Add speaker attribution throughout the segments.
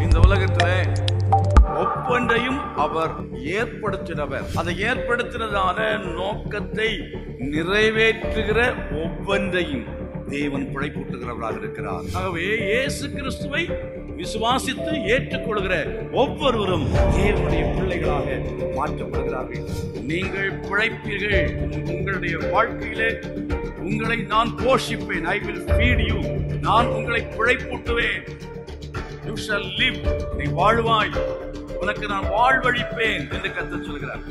Speaker 1: இந்த உலகத்திலே ஒவ்வொன்றையும் அவர் ஏற்படுத்தினவர் அதை ஏற்படுத்தினதான நோக்கத்தை நிறைவேற்றுகிற ஒவ்வொன்றையும் தேவன் பிழைப்பூட்டுகிறவராக இருக்கிறார் ஆகவே இயேசு கிறிஸ்துவை விசுவாசித்து ஏற்றுக்கொள்கிற ஒவ்வொருவரும் தேவனுடைய பிள்ளைகளாக மாற்றப்படுகிறார்கள் நீங்கள் பிழைப்பீர்கள் உங்களுடைய வாழ்க்கையிலே உங்களை நான் போஷிப்பேன் ஐ வில் ஃபீட் யூ நான் உங்களை பிழைப்பூட்டுவேன் யூ ஷல் லிவ் நீ வாழ்வாய் உனக்கு நான் வாழ்வழிப்பேன் என்று கத்த சொல்கிறார்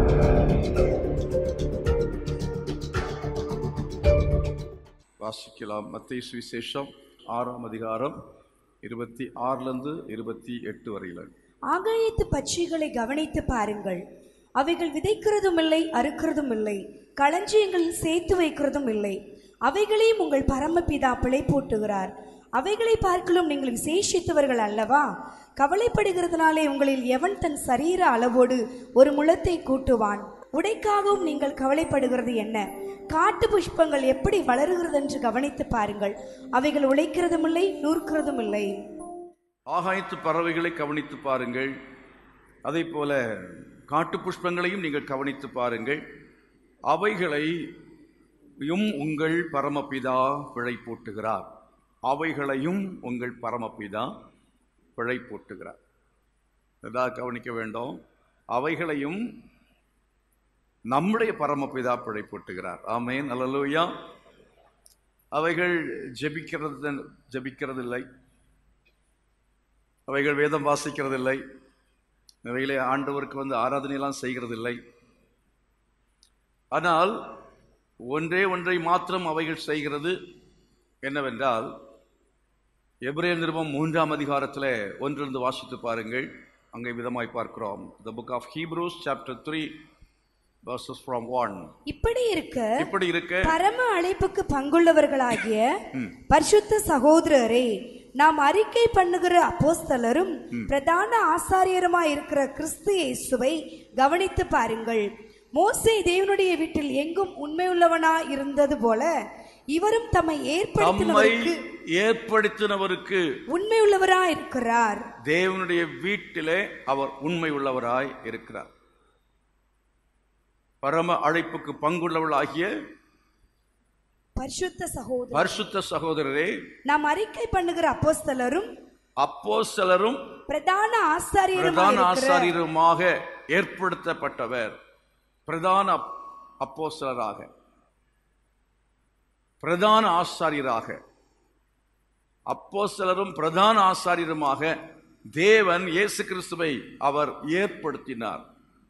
Speaker 1: வாசிக்கலாம் மத்திய சுவிசேஷம் ஆறாம் அதிகாரம் இருபத்தி ஆறுலேருந்து இருபத்தி எட்டு வரையில
Speaker 2: ஆகாயத்து பட்சிகளை கவனித்து பாருங்கள் அவைகள் விதைக்கிறதும் இல்லை அறுக்கிறதும் இல்லை களஞ்சியங்களில் சேர்த்து வைக்கிறதும் இல்லை அவைகளையும் உங்கள் பரமபிதா பிழைப்பூட்டுகிறார் அவைகளை பார்க்கலும் நீங்கள் விசேஷித்தவர்கள் அல்லவா கவலைப்படுகிறதுனாலே உங்களில் எவன் தன் சரீர அளவோடு ஒரு முழத்தை கூட்டுவான் உடைக்காகவும் நீங்கள் கவலைப்படுகிறது என்ன காட்டு புஷ்பங்கள் எப்படி வளருகிறது என்று கவனித்து பாருங்கள் அவைகள் உழைக்கிறதும் இல்லை நூற்கிறதும் இல்லை
Speaker 1: ஆகாயத்து பறவைகளை கவனித்து பாருங்கள் அதே போல காட்டு புஷ்பங்களையும் நீங்கள் கவனித்து பாருங்கள் அவைகளையும் உங்கள் பரமபிதா பிழை போட்டுகிறார் அவைகளையும் உங்கள் பரமபிதா பிழை போட்டுகிறார் இதாக கவனிக்க வேண்டும் அவைகளையும் நம்முடைய பரமபிதா பிழை போட்டுகிறார் ஆமேன் அல்லலூயா அவைகள் ஜெபிக்கிறது ஜெபிக்கிறதில்லை அவைகள் வேதம் வாசிக்கிறதில்லை அவைகளே ஆண்டவருக்கு வந்து ஆராதனையெல்லாம் செய்கிறதில்லை ஆனால் ஒன்றே ஒன்றை மாத்திரம் அவைகள் செய்கிறது என்னவென்றால் எபிரேய நிருபம் மூன்றாம் அதிகாரத்தில் ஒன்றிலிருந்து வாசித்து பாருங்கள் அங்கே விதமாய் பார்க்கிறோம் the book of Hebrews chapter three verses from one
Speaker 2: இப்படி இருக்க
Speaker 1: இப்படி இருக்க
Speaker 2: பரம அழைப்புக்கு பங்குள்ளவர்களாகிய பரிசுத்த சகோதரரே நாம் அறிக்கை பண்ணுகிற அப்போஸ்தலரும் பிரதான ஆசாரியருமாய் இருக்கிற கிறிஸ்து இயேசுவை கவனித்து பாருங்கள் மோசே தேவனுடைய வீட்டில் எங்கும் உண்மையுள்ளவனா இருந்தது போல இவரும் தம்மை
Speaker 1: தம்மை
Speaker 2: ஏற்படுத்தினவருக்கு
Speaker 1: ஏற்படுத்தினவருக்கு
Speaker 2: உண்மையுள்ளவரா இருக்கிறார்
Speaker 1: தேவனுடைய வீட்டிலே அவர் உண்மை உள்ளவராய் இருக்கிறார் பரம அழைப்புக்கு பங்குள்ளவளாகிய
Speaker 2: பரிசுத்த சகோதரர்
Speaker 1: பரிசுத்த சகோதரரே
Speaker 2: நாம் அறிக்கை பண்ணுகிற அப்போஸ்தலரும்
Speaker 1: அப்போஸ்தலரும்
Speaker 2: பிரதான ஆசாரியருமாய்
Speaker 1: பிரதான
Speaker 2: இருக்கிற
Speaker 1: ஆசாரியருமாக ஏற்படுத்தப்பட்டவர் பிரதான அப்- அப்போஸ்தலராக பிரதான ஆசாரியராக அப்போஸ்தலரும் பிரதான ஆசாரியருமாக தேவன் இயேசு கிறிஸ்துவை அவர் ஏற்படுத்தினார்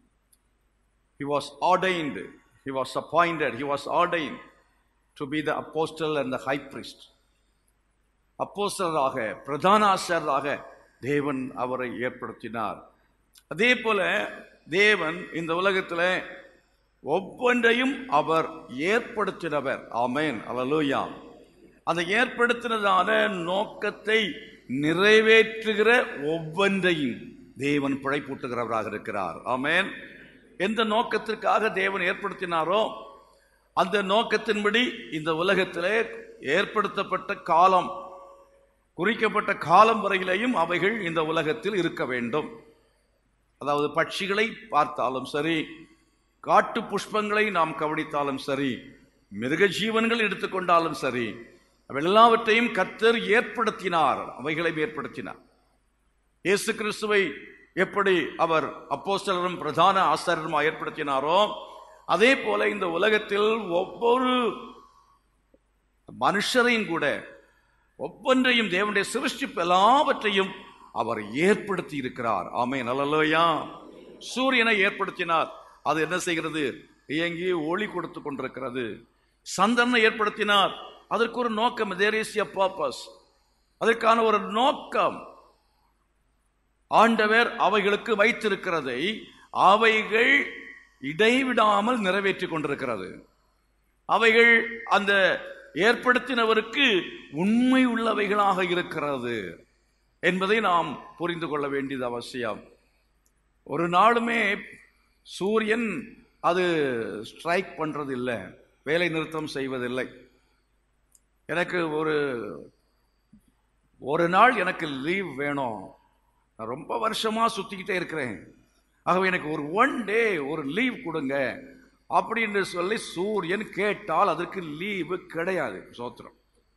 Speaker 1: he was ordained he was appointed he was ordained to be the apostle and the high priest அப்போஸ்தலராக பிரதான ஆசிரியராக தேவன் அவரை ஏற்படுத்தினார் அதே போல தேவன் இந்த உலகத்தில் ஒவ்வொன்றையும் அவர் ஏற்படுத்தினவர் ஆமேன் அல்லேலூயா அந்த ஏற்படுத்தினதான நோக்கத்தை நிறைவேற்றுகிற ஒவ்வொன்றையும் தேவன் பிழைப்பூட்டுகிறவராக இருக்கிறார் ஆமேன் எந்த நோக்கத்திற்காக தேவன் ஏற்படுத்தினாரோ அந்த நோக்கத்தின்படி இந்த உலகத்திலே ஏற்படுத்தப்பட்ட காலம் குறிக்கப்பட்ட காலம் வரையிலேயும் அவைகள் இந்த உலகத்தில் இருக்க வேண்டும் அதாவது பட்சிகளை பார்த்தாலும் சரி காட்டு புஷ்பங்களை நாம் கவனித்தாலும் சரி மிருக ஜீவன்கள் எடுத்துக்கொண்டாலும் சரி அவை எல்லாவற்றையும் கர்த்தர் ஏற்படுத்தினார் அவைகளையும் ஏற்படுத்தினார் இயேசு கிறிஸ்துவை எப்படி அவர் அப்போஸ்தலரும் பிரதான ஆசாரியருமா ஏற்படுத்தினாரோ அதே போல இந்த உலகத்தில் ஒவ்வொரு மனுஷரையும் கூட ஒவ்வொன்றையும் தேவனுடைய சிருஷ்டிப்பு எல்லாவற்றையும் அவர் ஏற்படுத்தி இருக்கிறார் ஆமே நல்லலோயா சூரியனை ஏற்படுத்தினார் அது என்ன செய்கிறது இயங்கி ஒளி கொடுத்து கொண்டிருக்கிறது சந்திரனை ஏற்படுத்தினார் அதற்கு ஒரு நோக்கம் தேர் இஸ் எ பர்பஸ் அதற்கான ஒரு நோக்கம் ஆண்டவர் அவைகளுக்கு வைத்திருக்கிறதை அவைகள் இடைவிடாமல் நிறைவேற்றிக் கொண்டிருக்கிறது அவைகள் அந்த ஏற்படுத்தினவருக்கு உண்மை உள்ளவைகளாக இருக்கிறது என்பதை நாம் புரிந்து கொள்ள வேண்டியது அவசியம் ஒரு நாளுமே சூரியன் அது ஸ்ட்ரைக் பண்றது இல்லை வேலை நிறுத்தம் செய்வதில்லை எனக்கு ஒரு ஒரு நாள் எனக்கு லீவ் வேணும் நான் ரொம்ப வருஷமா சுத்திக்கிட்டே இருக்கிறேன் ஆகவே எனக்கு ஒரு ஒன் டே ஒரு லீவ் கொடுங்க அப்படின்னு சொல்லி சூரியன் கேட்டால் அதற்கு லீவு கிடையாது சோத்திரம்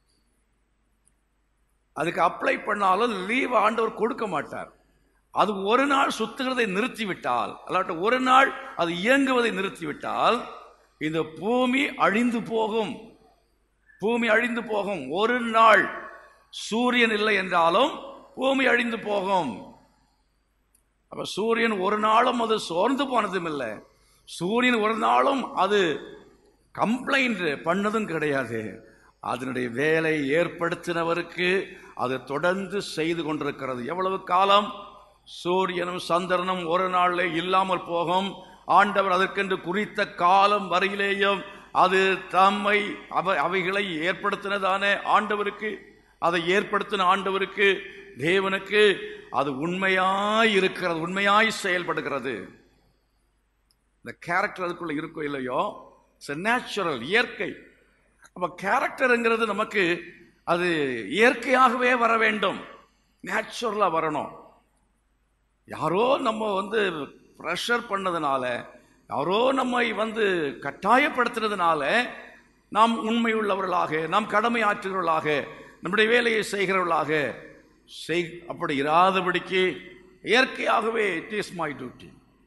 Speaker 1: அதுக்கு அப்ளை பண்ணாலும் லீவ் ஆண்டவர் கொடுக்க மாட்டார் அது ஒரு நாள் சுத்துகிறதை நிறுத்திவிட்டால் அல்லாட்ட ஒரு நாள் அது இயங்குவதை நிறுத்திவிட்டால் இந்த பூமி அழிந்து போகும் பூமி அழிந்து போகும் ஒரு நாள் சூரியன் இல்லை என்றாலும் பூமி அழிந்து போகும் அப்ப சூரியன் ஒரு நாளும் அது சோர்ந்து போனதும் இல்லை சூரியன் ஒரு நாளும் அது கம்ப்ளைண்ட் பண்ணதும் கிடையாது அதனுடைய வேலை ஏற்படுத்தினவருக்கு அது தொடர்ந்து செய்து கொண்டிருக்கிறது எவ்வளவு காலம் சூரியனும் சந்திரனும் ஒரு நாளில் இல்லாமல் போகும் ஆண்டவர் அதற்கென்று குறித்த காலம் வரையிலேயும் அது தம்மை அவை அவைகளை ஏற்படுத்தினதான ஆண்டவருக்கு அதை ஏற்படுத்தின ஆண்டவருக்கு தேவனுக்கு அது உண்மையாய் இருக்கிறது உண்மையாய் செயல்படுகிறது இந்த கேரக்டர் அதுக்குள்ள இருக்கோ இல்லையோ இட்ஸ் நேச்சுரல் இயற்கை அப்ப கேரக்டருங்கிறது நமக்கு அது இயற்கையாகவே வர வேண்டும் நேச்சுரலா வரணும் யாரோ நம்ம வந்து ப்ரெஷர் பண்ணதுனால யாரோ நம்மை வந்து கட்டாயப்படுத்துறதுனால நாம் உண்மை உள்ளவர்களாக நாம் கடமை ஆற்றுகிறவர்களாக நம்முடைய வேலையை செய்கிறவர்களாக செய் அப்படி இராதபடிக்கு இயற்கையாகவே இட் இஸ் மை டியூட்டி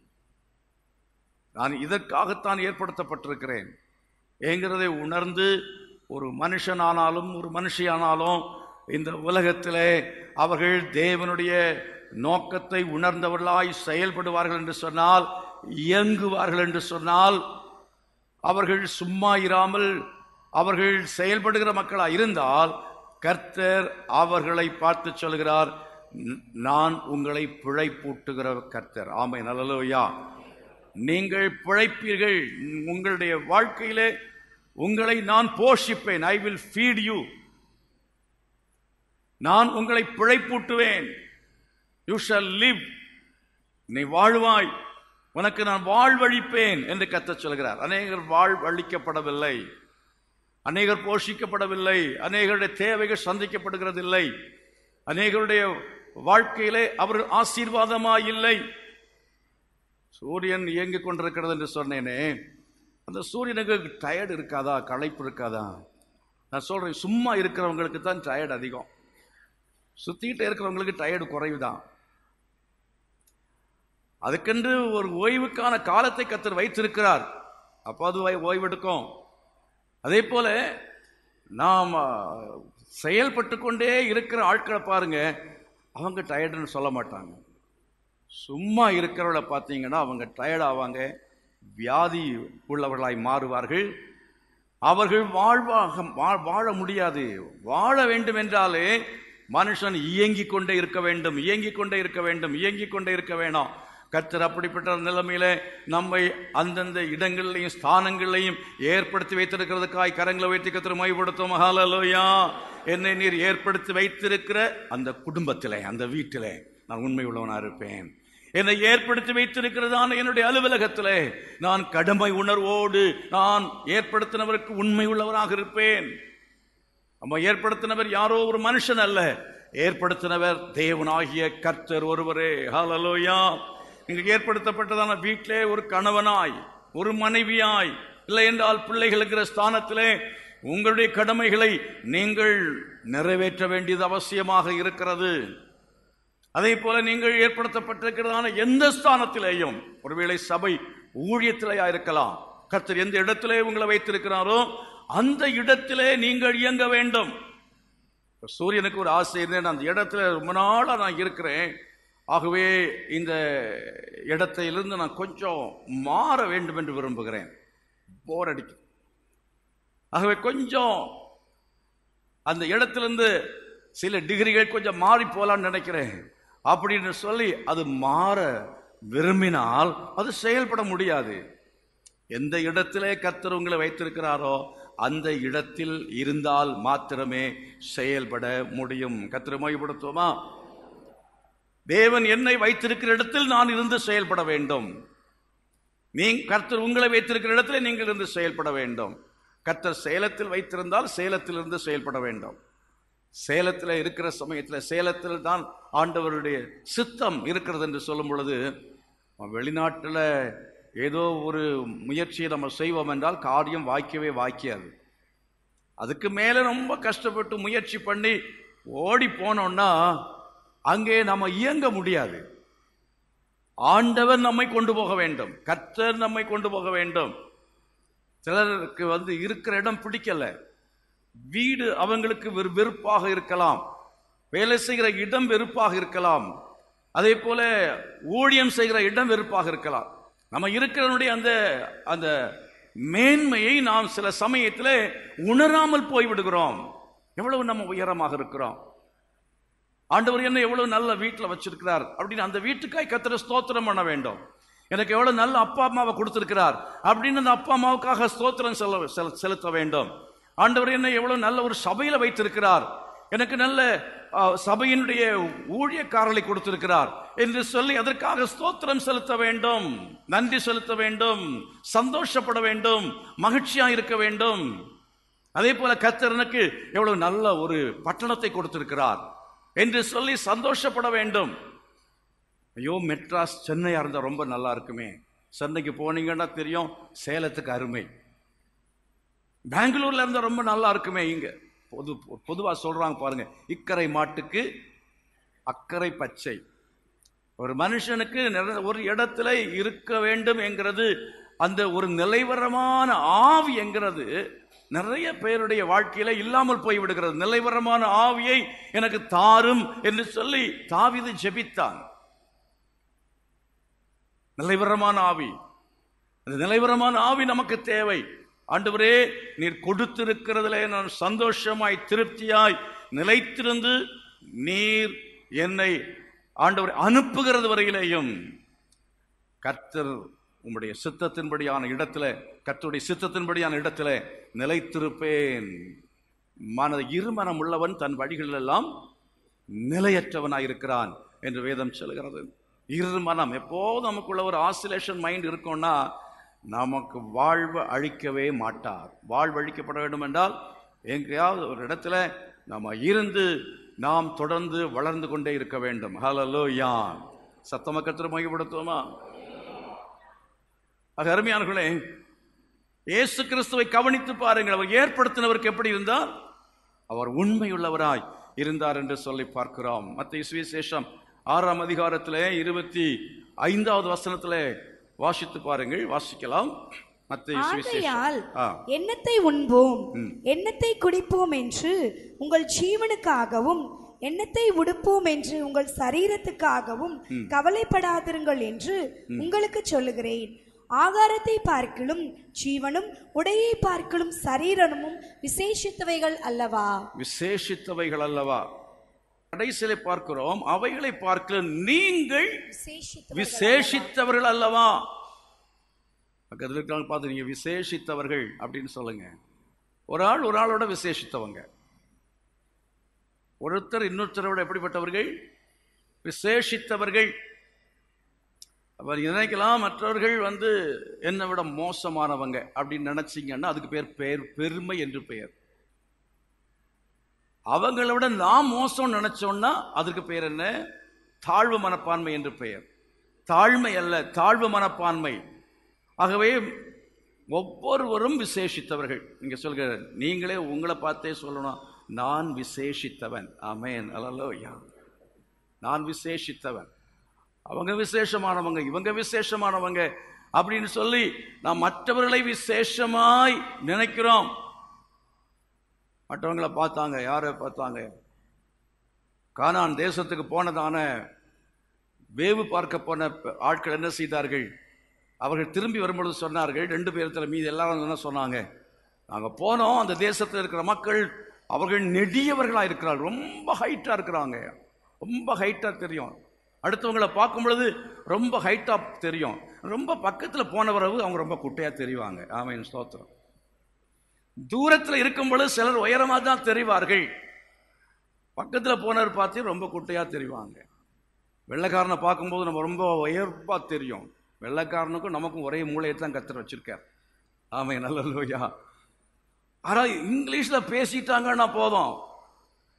Speaker 1: நான் இதற்காகத்தான் ஏற்படுத்தப்பட்டிருக்கிறேன் ஏங்கிறதை உணர்ந்து ஒரு மனுஷனானாலும் ஒரு மனுஷியானாலும் இந்த உலகத்திலே அவர்கள் தேவனுடைய நோக்கத்தை உணர்ந்தவர்களாய் செயல்படுவார்கள் என்று சொன்னால் இயங்குவார்கள் என்று சொன்னால் அவர்கள் சும்மா இராமல் அவர்கள் செயல்படுகிற மக்களா இருந்தால் கர்த்தர் அவர்களை பார்த்து சொல்கிறார் "ந- நான் உங்களை பிழைப்பூட்டுகிற கர்த்தர் ஆமை நல்லலோயா நீங்கள் பிழைப்பீர்கள் உங்களுடைய வாழ்க்கையிலே உங்களை நான் போஷிப்பேன் ஐ வில் ஃபீட் யூ நான் உங்களை பிழைப்பூட்டுவேன் யூ ஷால் லிவ் நீ வாழ்வாய் உனக்கு நான் வாழ்வழிப்பேன் என்று கத்தச் சொல்கிறார் அநேகர் வாழ்வழிக்கப்படவில்லை அநேகர் போஷிக்கப்படவில்லை அநேகருடைய தேவைகள் சந்திக்கப்படுகிறதில்லை அநேகருடைய வாழ்க்கையிலே அவர்கள் ஆசீர்வாதமாய் இல்லை சூரியன் இயங்கிக் கொண்டிருக்கிறது என்று சொன்னேனே அந்த சூரியனுக்கு டயர்டு இருக்காதா களைப்பு இருக்காதா நான் சொல்றேன் சும்மா இருக்கிறவங்களுக்கு தான் டயர்டு அதிகம் சுத்திக்கிட்டே இருக்கிறவங்களுக்கு டயர்டு குறைவுதான் அதுக்கென்று ஒரு ஓய்வுக்கான காலத்தை கத்தர் வைத்திருக்கிறார் அப்போ அது ஓய்- ஓய்வெடுக்கும் அதே போல நாம் அஹ், செயல்பட்டு கொண்டே இருக்கிற ஆட்களை பாருங்க அவங்க டயர்டுன்னு சொல்ல மாட்டாங்க சும்மா இருக்கிறவளை பார்த்தீங்கன்னா அவங்க டயர்ட் ஆவாங்க வியாதி உள்ளவர்களாய் மாறுவார்கள் அவர்கள் வாழ்வாக வா- வாழ முடியாது வாழ வேண்டும் என்றாலே மனுஷன் இயங்கிக் கொண்டே இருக்க வேண்டும் இயங்கிக் கொண்டே இருக்க வேண்டும் இயங்கிக் கொண்டே இருக்க வேணாம் கர்த்தர் அப்படிப்பட்ட நிலைமையில நம்மை அந்தந்த இடங்கள்லையும் ஸ்தானங்களையும் ஏற்படுத்தி வைத்திருக்கிறதுக்காய் கரங்களை வைத்து கத்திர மைப்படுத்தும் ஹalleluya என்னை நீர் ஏற்படுத்தி வைத்திருக்கிற அந்த குடும்பத்திலே அந்த வீட்டிலே நான் உண்மை உள்ளவனா இருப்பேன் என்னை ஏற்படுத்தி வைத்திருக்கிறதான என்னுடைய அலுவலகத்திலே நான் கடமை உணர்வோடு நான் ஏற்படுத்தினவருக்கு உண்மை உள்ளவராக இருப்பேன் நம்ம ஏற்படுத்தினவர் யாரோ ஒரு மனுஷன் அல்ல ஏற்படுத்தினவர் தேவனாகிய கர்த்தர் ஒருவரே ஹalleluya நீங்கள் ஏற்படுத்தப்பட்டதான வீட்டிலே ஒரு கணவனாய் ஒரு மனைவியாய் இல்லை என்றால் பிள்ளைகளுக்கிற ஸ்தானத்திலே உங்களுடைய கடமைகளை நீங்கள் நிறைவேற்ற வேண்டியது அவசியமாக இருக்கிறது அதே போல நீங்கள் ஏற்படுத்தப்பட்டிருக்கிறதான எந்த ஸ்தானத்திலேயும் ஒருவேளை சபை ஊழியத்திலேயா இருக்கலாம் கர்த்தர் எந்த இடத்திலே உங்களை வைத்திருக்கிறாரோ அந்த இடத்திலே நீங்கள் இயங்க வேண்டும் இப்ப சூரியனுக்கு ஒரு ஆசை இருந்தேன் அந்த இடத்துல ரொம்ப நாளா நான் இருக்கிறேன் ஆகவே இந்த இடத்திலிருந்து நான் கொஞ்சம் மாற வேண்டும் என்று விரும்புகிறேன் போர் அடிக்கும் ஆகவே கொஞ்சம் அந்த இடத்திலிருந்து சில டிகிரிகள் கொஞ்சம் மாறி போலான்னு நினைக்கிறேன் அப்படின்னு சொல்லி அது மாற விரும்பினால் அது செயல்பட முடியாது எந்த இடத்திலே கர்த்தர் உங்களை வைத்திருக்கிறாரோ அந்த இடத்தில் இருந்தால் மாத்திரமே செயல்பட முடியும் கர்த்தரை மொழிப்படுத்துவோமா தேவன் என்னை வைத்திருக்கிற இடத்தில் நான் இருந்து செயல்பட வேண்டும் நீ கர்த்தர் உங்களை வைத்திருக்கிற இடத்துல நீங்கள் இருந்து செயல்பட வேண்டும் கர்த்தர் சேலத்தில் வைத்திருந்தால் சேலத்தில் இருந்து செயல்பட வேண்டும் சேலத்தில் இருக்கிற சமயத்தில் சேலத்தில் தான் ஆண்டவருடைய சித்தம் இருக்கிறது என்று சொல்லும் பொழுது வெளிநாட்டில் ஏதோ ஒரு முயற்சியை நம்ம செய்வோம் என்றால் காரியம் வாய்க்கவே வாய்க்காது அதுக்கு மேலே ரொம்ப கஷ்டப்பட்டு முயற்சி பண்ணி ஓடி போனோம்னா அங்கே நம்ம இயங்க முடியாது ஆண்டவர் நம்மை கொண்டு போக வேண்டும் கர்த்தர் நம்மை கொண்டு போக வேண்டும் சிலருக்கு வந்து இருக்கிற இடம் பிடிக்கல வீடு அவங்களுக்கு வெறு வெறுப்பாக இருக்கலாம் வேலை செய்கிற இடம் வெறுப்பாக இருக்கலாம் அதே போல ஊழியம் செய்கிற இடம் வெறுப்பாக இருக்கலாம் நம்ம இருக்கிறனுடைய அந்த அந்த மேன்மையை நாம் சில சமயத்தில் உணராமல் போய்விடுகிறோம் எவ்வளவு நம்ம உயரமாக இருக்கிறோம் ஆண்டவர் என்ன எவ்வளவு நல்ல வீட்டில் வச்சிருக்கிறார் அப்படின்னு அந்த வீட்டுக்காய் கத்திர ஸ்தோத்திரம் பண்ண வேண்டும் எனக்கு எவ்வளவு நல்ல அப்பா அம்மாவை கொடுத்திருக்கிறார் அப்படின்னு அந்த அப்பா அம்மாவுக்காக ஸ்தோத்திரம் செல செல- செலுத்த வேண்டும் ஆண்டவர் என்ன எவ்வளவு நல்ல ஒரு சபையில வைத்திருக்கிறார் எனக்கு நல்ல ஆ, சபையினுடைய ஊழியக்காரர்களை கொடுத்திருக்கிறார் என்று சொல்லி அதற்காக ஸ்தோத்திரம் செலுத்த வேண்டும் நன்றி செலுத்த வேண்டும் சந்தோஷப்பட வேண்டும் மகிழ்ச்சியா இருக்க வேண்டும் அதே போல கர்த்தர் எனக்கு எவ்வளவு நல்ல ஒரு பட்டணத்தை கொடுத்திருக்கிறார் என்று சொல்லி சந்தோஷப்பட வேண்டும் ஐயோ மெட்ராஸ் சென்னையா இருந்தா ரொம்ப நல்லா இருக்குமே சென்னைக்கு போனீங்கன்னா தெரியும் சேலத்துக்கு அருமை பெங்களூர்ல இருந்தா ரொம்ப நல்லா இருக்குமே இங்க பொது பொதுவா சொல்றாங்க பாருங்க இக்கரை மாட்டுக்கு அக்கறை பச்சை ஒரு மனுஷனுக்கு நிற- ஒரு இடத்துல இருக்க வேண்டும் என்கிறது அந்த ஒரு நிலைவரமான ஆவி என்கிறது நிறைய பேருடைய வாழ்க்கையில இல்லாமல் போய் விடுகிறது நிலைவரமான ஆவியை எனக்கு தாரும் என்று சொல்லி தாவிது ஜெபித்தான் நிலைவரமான ஆவி அந்த நிலைவரமான ஆவி நமக்கு தேவை ஆண்டவரே நீர் கொடுத்திருக்கிறதிலே நான் சந்தோஷமாய் திருப்தியாய் நிலைத்திருந்து நீர் என்னை ஆண்டவர் அனுப்புகிறது வரையிலேயும் கர்த்தர் உம்முடைய சித்தத்தின்படியான இடத்துல கர்த்தருடைய சித்தத்தின்படியான இடத்துல நிலைத்திருப்பேன் மன இருமனம் உள்ளவன் தன் வழிகளெல்லாம் நிலையற்றவனாயிருக்கிறான் என்று வேதம் சொல்கிறது இருமனம் எப்போதும் நமக்குள்ள ஒரு ஆசிலேஷன் மைண்ட் இருக்கும்னா நமக்கு வாழ்வு அழிக்கவே மாட்டார் வாழ்வு அழிக்கப்பட வேண்டும் என்றால் எங்கேயாவது ஒரு இடத்துல நம்ம இருந்து நாம் தொடர்ந்து வளர்ந்து கொண்டே இருக்க வேண்டும் ஹalleluya சத்தம கத்திர மையப்படுத்துவோமா ஆக அருமையானவர்களே இயேசு கிறிஸ்துவை கவனித்து பாருங்கள் அவர் ஏற்படுத்தினவருக்கு எப்படி இருந்தார் அவர் உண்மையுள்ளவராய் இருந்தார் என்று சொல்லி பார்க்கிறோம் மத்திய சுவிசேஷம் ஆறாம் அதிகாரத்திலே இருபத்தி ஐந்தாவது வசனத்திலே வாசித்து பாருங்கள் வாசிக்கலாம் மத்திய சுவிசேஷம்
Speaker 2: ஆகையால்
Speaker 1: ஆ.
Speaker 2: எண்ணத்தை உண்போம் எண்ணத்தை குடிப்போம் என்று உங்கள் ஜீவனுக்காகவும் எண்ணத்தை உடுப்போம் என்று உங்கள் சரீரத்துக்காகவும் கவலைப்படாதிருங்கள் என்று உங்களுக்கு சொல்லுகிறேன் ஆகாரத்தை பார்க்கிலும் ஜீவனும் உடையை பார்க்கிலும் சரீரமும் விசேஷித்தவைகள் அல்லவா
Speaker 1: விசேஷித்தவைகள் அல்லவா கடைசியிலே பார்க்கிறோம் அவைகளை பார்க்க நீங்கள்
Speaker 2: விசேஷித்தவைகள்
Speaker 1: விசேஷித்தவர்கள் அல்லவா பக்கத்தில் இருக்கிறவங்க பார்த்து நீங்க விசேஷித்தவர்கள் அப்படின்னு சொல்லுங்க ஒரு ஆள் ஒரு ஆளோட விசேஷித்தவங்க ஒருத்தர் இன்னொருத்தரை விட எப்படிப்பட்டவர்கள் விசேஷித்தவர்கள் அப்ப நீங்க நினைக்கலாம் மற்றவர்கள் வந்து என்னை விட மோசமானவங்க அப்படின்னு நினைச்சீங்கன்னா அதுக்கு பேர் பேர் பெருமை என்று பெயர் அவங்கள விட நான் மோசம் நினைச்சோம்னா அதுக்கு பேர் என்ன தாழ்வு மனப்பான்மை என்று பெயர் தாழ்மை அல்ல தாழ்வு மனப்பான்மை ஆகவே ஒவ்வொருவரும் விசேஷித்தவர்கள் நீங்க சொல்கிற நீங்களே உங்களை பார்த்தே சொல்லணும் நான் விசேஷித்தவன் ஆமென் அல்லா நான் விசேஷித்தவன் அவங்க விசேஷமானவங்க இவங்க விசேஷமானவங்க அப்படின்னு சொல்லி நாம் மற்றவர்களை விசேஷமாய் நினைக்கிறோம் மற்றவங்களை பார்த்தாங்க யாரை பார்த்தாங்க கானான் தேசத்துக்கு போனதான வேவு பார்க்க போன ப- ஆட்கள் என்ன செய்தார்கள் அவர்கள் திரும்பி வரும்பொழுது சொன்னார்கள் ரெண்டு பேரத்தில் மீது எல்லாரும் என்ன சொன்னாங்க நாங்கள் போனோம் அந்த தேசத்தில் இருக்கிற மக்கள் அவர்கள் நெடியவர்களாக இருக்கிறார்கள் ரொம்ப ஹைட்டாக இருக்கிறாங்க ரொம்ப ஹைட்டாக தெரியும் அடுத்தவங்களை பார்க்கும் பொழுது ரொம்ப ஹைட்டாக தெரியும் ரொம்ப பக்கத்தில் போன பிறகு அவங்க ரொம்ப குட்டையாக தெரிவாங்க ஆமையின் ஸ்தோத்திரம் தூரத்தில் இருக்கும் பொழுது சிலர் உயரமாக தான் தெரிவார்கள் பக்கத்தில் போனவர் பார்த்து ரொம்ப குட்டையாக தெரிவாங்க வெள்ளைக்காரனை பார்க்கும்போது நம்ம ரொம்ப உயர்ப்பாக தெரியும் வெள்ளைக்காரனுக்கும் நமக்கும் ஒரே மூளையை தான் கத்தர் வச்சிருக்கார் ஆமை நல்ல லோயா ஆனால் இங்கிலீஷில் பேசிட்டாங்கன்னா போதும்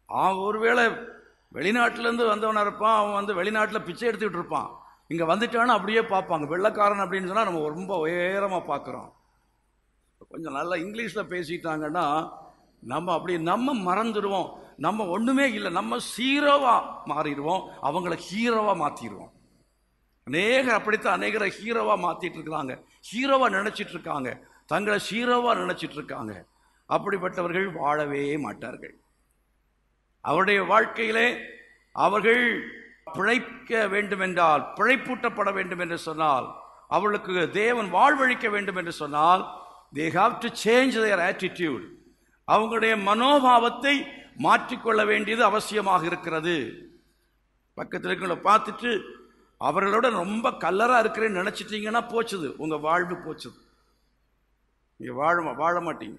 Speaker 1: அவன் ஒருவேளை வெளிநாட்டிலேருந்து வந்தவனா இருப்பான் அவன் வந்து வெளிநாட்டில் பிச்சை எடுத்துக்கிட்டு இருப்பான் இங்கே வந்துட்டான்னு அப்படியே பார்ப்பாங்க வெள்ளைக்காரன் அப்படின்னு சொன்னால் நம்ம ரொம்ப உயரமாக பார்க்குறோம் கொஞ்சம் நல்லா இங்கிலீஷில் பேசிட்டாங்கன்னா நம்ம அப்படி நம்ம மறந்துடுவோம் நம்ம ஒன்றுமே இல்லை நம்ம ஹீரோவாக மாறிடுவோம் அவங்கள ஹீரோவாக மாற்றிடுவோம் அநேகர் அப்படித்தான் அநேகரை ஹீரோவாக மாற்றிட்டு இருக்கிறாங்க ஹீரோவாக நினச்சிட்டு இருக்காங்க தங்களை ஹீரோவாக நினச்சிட்டு இருக்காங்க அப்படிப்பட்டவர்கள் வாழவே மாட்டார்கள் அவருடைய வாழ்க்கையிலே அவர்கள் பிழைக்க வேண்டுமென்றால் பிழைப்பூட்டப்பட வேண்டும் என்று சொன்னால் அவர்களுக்கு தேவன் வாழ்வழிக்க வேண்டும் என்று சொன்னால் they have to change their attitude அவங்களுடைய மனோபாவத்தை மாற்றிக்கொள்ள வேண்டியது அவசியமாக இருக்கிறது பக்கத்தில் இருக்கிறவங்கள பார்த்துட்டு அவர்களோட ரொம்ப கல்லரா இருக்கிறேன்னு நினைச்சிட்டீங்கன்னா போச்சுது உங்க வாழ்வு போச்சுது நீங்க வாழ வாழ மாட்டீங்க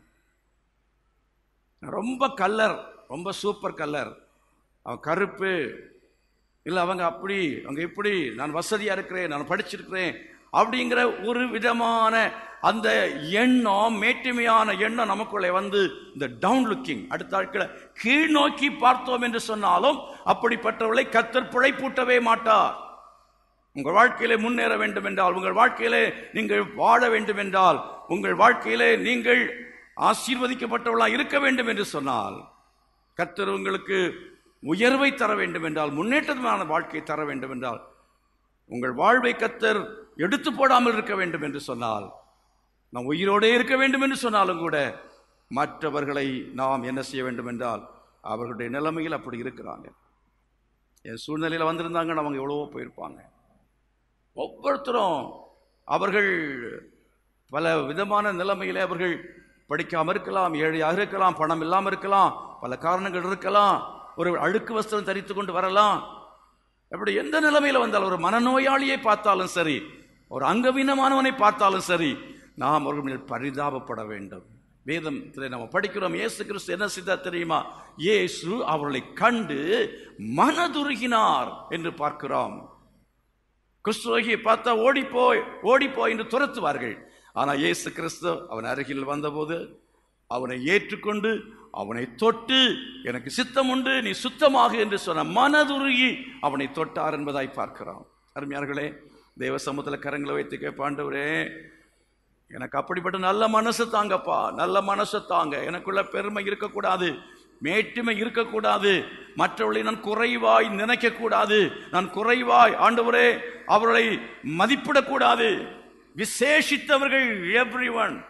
Speaker 1: ரொம்ப கல்லர் ரொம்ப சூப்பர் கல்லர் அவன் கருப்பு இல்லை அவங்க அப்படி அவங்க இப்படி நான் வசதியா இருக்கிறேன் நான் படிச்சிருக்கிறேன் அப்படிங்கிற ஒரு விதமான அந்த எண்ணம் மேட்டுமையான எண்ணம் நமக்குள்ளே வந்து இந்த டவுன் லுக்கிங் அடுத்த ஆட்களை கீழ் நோக்கி பார்த்தோம் என்று சொன்னாலும் அப்படிப்பட்டவர்களை கத்தர் பிழைப்பூட்டவே மாட்டார் உங்கள் வாழ்க்கையிலே முன்னேற வேண்டும் என்றால் உங்கள் வாழ்க்கையிலே நீங்கள் வாழ வேண்டும் என்றால் உங்கள் வாழ்க்கையிலே நீங்கள் ஆசீர்வதிக்கப்பட்டவர்களாக இருக்க வேண்டும் என்று சொன்னால் கர்த்தர் உங்களுக்கு உயர்வை தர வேண்டும் என்றால் முன்னேற்றமான வாழ்க்கை தர வேண்டும் என்றால் உங்கள் வாழ்வை கத்தர் எடுத்து போடாமல் இருக்க வேண்டும் என்று சொன்னால் நாம் உயிரோடே இருக்க வேண்டும் என்று சொன்னாலும் கூட மற்றவர்களை நாம் என்ன செய்ய வேண்டும் என்றால் அவர்களுடைய நிலைமையில் அப்படி இருக்கிறாங்க என் சூழ்நிலையில் வந்திருந்தாங்கன்னு அவங்க எவ்வளவோ போயிருப்பாங்க ஒவ்வொருத்தரும் அவர்கள் பல விதமான நிலைமையிலே அவர்கள் படிக்காமல் இருக்கலாம் ஏழையாக இருக்கலாம் பணம் இல்லாமல் இருக்கலாம் பல காரணங்கள் இருக்கலாம் ஒரு அழுக்கு வஸ்திரம் தரித்து கொண்டு வரலாம் அப்படி எந்த நிலைமையில வந்தாலும் ஒரு மனநோயாளியை பார்த்தாலும் சரி ஒரு அங்கவீனமானவனை பார்த்தாலும் சரி நாம் அவர்கள் மேல் பரிதாபப்பட வேண்டும் வேதத்தில் நம்ம படிக்கிறோம் இயேசு கிறிஸ்து என்ன செய்தார் தெரியுமா இயேசு அவர்களை கண்டு மனதுருகினார் என்று பார்க்கிறோம் குஷ்டரோகியை பார்த்தா ஓடிப்போய் ஓடிப்போய் என்று துரத்துவார்கள் ஆனால் இயேசு கிறிஸ்து அவன் அருகில் வந்தபோது அவனை ஏற்றுக்கொண்டு அவனை தொட்டு எனக்கு சித்தம் உண்டு நீ சுத்தமாக என்று சொன்ன மனதுருகி அவனை தொட்டார் என்பதாய் பார்க்கிறோம் அருமையார்களே தேவ சமூகத்தில் கரங்களை வைத்து கேட்பாண்டவரே எனக்கு அப்படிப்பட்ட நல்ல மனசு தாங்கப்பா நல்ல மனசு தாங்க எனக்குள்ள பெருமை இருக்கக்கூடாது மேட்டுமை இருக்கக்கூடாது மற்றவர்களை நான் குறைவாய் நினைக்கக்கூடாது நான் குறைவாய் ஆண்டவரே அவர்களை மதிப்பிடக்கூடாது விசேஷித்தவர்கள் எவ்ரி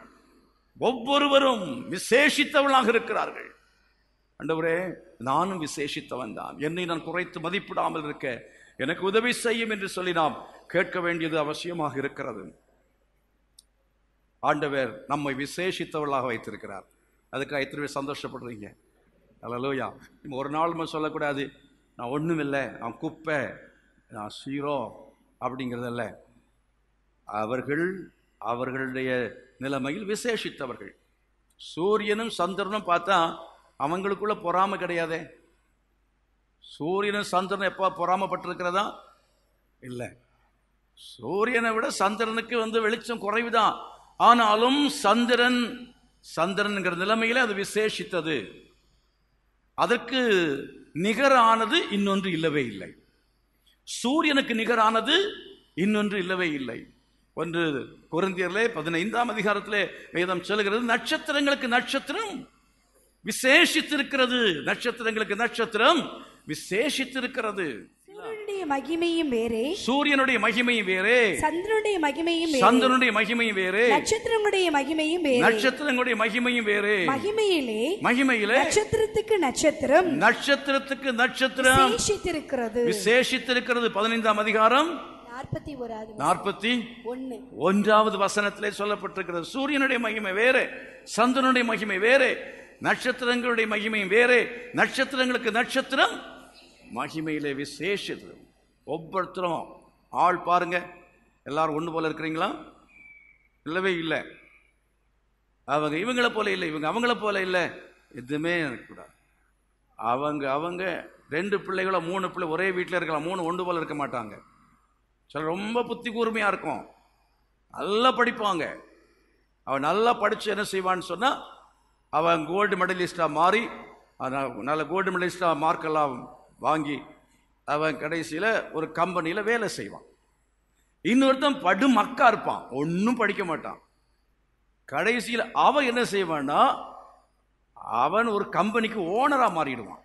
Speaker 1: ஒவ்வொருவரும் விசேஷித்தவர்களாக இருக்கிறார்கள் ஆண்டவரே நானும் விசேஷித்தவன் தான் என்னை நான் குறைத்து மதிப்பிடாமல் இருக்க எனக்கு உதவி செய்யும் என்று சொல்லி நாம் கேட்க வேண்டியது அவசியமாக இருக்கிறது ஆண்டவர் நம்மை விசேஷித்தவர்களாக வைத்திருக்கிறார் அதுக்கு எத்தனை பேர் சந்தோஷப்படுறீங்க அல்லலோயா நம்ம ஒரு நாள் நம்ம சொல்லக்கூடாது நான் ஒன்றும் இல்லை நான் குப்பை நான் சீரோ அப்படிங்கிறதல்ல அவர்கள் அவர்களுடைய நிலைமையில் விசேஷித்தவர்கள் சூரியனும் சந்திரனும் பார்த்தா அவங்களுக்குள்ள பொறாமை கிடையாதே சூரியனும் சந்திரனும் எப்போ பொறாமப்பட்டிருக்கிறதா இல்லை சூரியனை விட சந்திரனுக்கு வந்து வெளிச்சம் குறைவுதான் ஆனாலும் சந்திரன் சந்திரன்கிற நிலைமையில அது விசேஷித்தது அதற்கு நிகரானது இன்னொன்று இல்லவே இல்லை சூரியனுக்கு நிகரானது இன்னொன்று இல்லவே இல்லை ஒன்று குருந்தியர்லே பதினைந்தாம் அதிகாரத்திலே வேதம் சொல்லுகிறது நட்சத்திரங்களுக்கு நட்சத்திரம் விசேஷித்திருக்கிறது நட்சத்திரங்களுக்கு நட்சத்திரம் விசேஷித்திருக்கிறது
Speaker 2: சூரியனுடைய மகிமையும் வேறே
Speaker 1: சூரியனுடைய மகிமையும் வேறே
Speaker 2: சந்திரனுடைய மகிமையும் வேறே
Speaker 1: சந்திரனுடைய மகிமையும் வேறே
Speaker 2: நட்சத்திரங்களுடைய மகிமையும் வேறே
Speaker 1: நட்சத்திரங்களுடைய மகிமையும் வேறே
Speaker 2: மகிமையிலே
Speaker 1: மகிமையிலே
Speaker 2: நட்சத்திரத்துக்கு நட்சத்திரம்
Speaker 1: நட்சத்திரத்துக்கு நட்சத்திரம்
Speaker 2: விசேஷித்திருக்கிறது
Speaker 1: விசேஷித்திருக்கிறது பதினைந்தாம் அதிகாரம்
Speaker 2: நாற்பத்தி ஓராவது
Speaker 1: நாற்பத்தி
Speaker 2: ஒண்ணு
Speaker 1: ஒன்றாவது வசனத்திலே சொல்லப்பட்டிருக்கிறது சூரியனுடைய மகிமை வேறு சந்திரனுடைய மகிமை வேறு நட்சத்திரங்களுடைய மகிமை வேறு நட்சத்திரங்களுக்கு நட்சத்திரம் மகிமையிலே விசேஷது ஒவ்வொருத்தரும் ஆள் பாருங்க எல்லாரும் ஒன்று போல இருக்கிறீங்களா இல்லவே இல்லை அவங்க இவங்கள போல இல்லை இவங்க அவங்கள போல இல்லை எதுவுமே இருக்கக்கூடாது அவங்க அவங்க ரெண்டு பிள்ளைகளோ மூணு பிள்ளை ஒரே வீட்டில் இருக்கலாம் மூணு ஒன்று போல இருக்க மாட்டாங்க சில ரொம்ப புத்தி கூர்மையாக இருக்கும் நல்லா படிப்பாங்க அவன் நல்லா படித்து என்ன செய்வான்னு சொன்னால் அவன் கோல்டு மெடலிஸ்டாக மாறி ஆனால் நல்ல கோல்டு மெடலிஸ்டாக மார்க்கெல்லாம் வாங்கி அவன் கடைசியில் ஒரு கம்பெனியில் வேலை செய்வான் இன்னொருத்தன் படு மக்கா இருப்பான் ஒன்றும் படிக்க மாட்டான் கடைசியில் அவன் என்ன செய்வான்னா அவன் ஒரு கம்பெனிக்கு ஓனராக மாறிடுவான்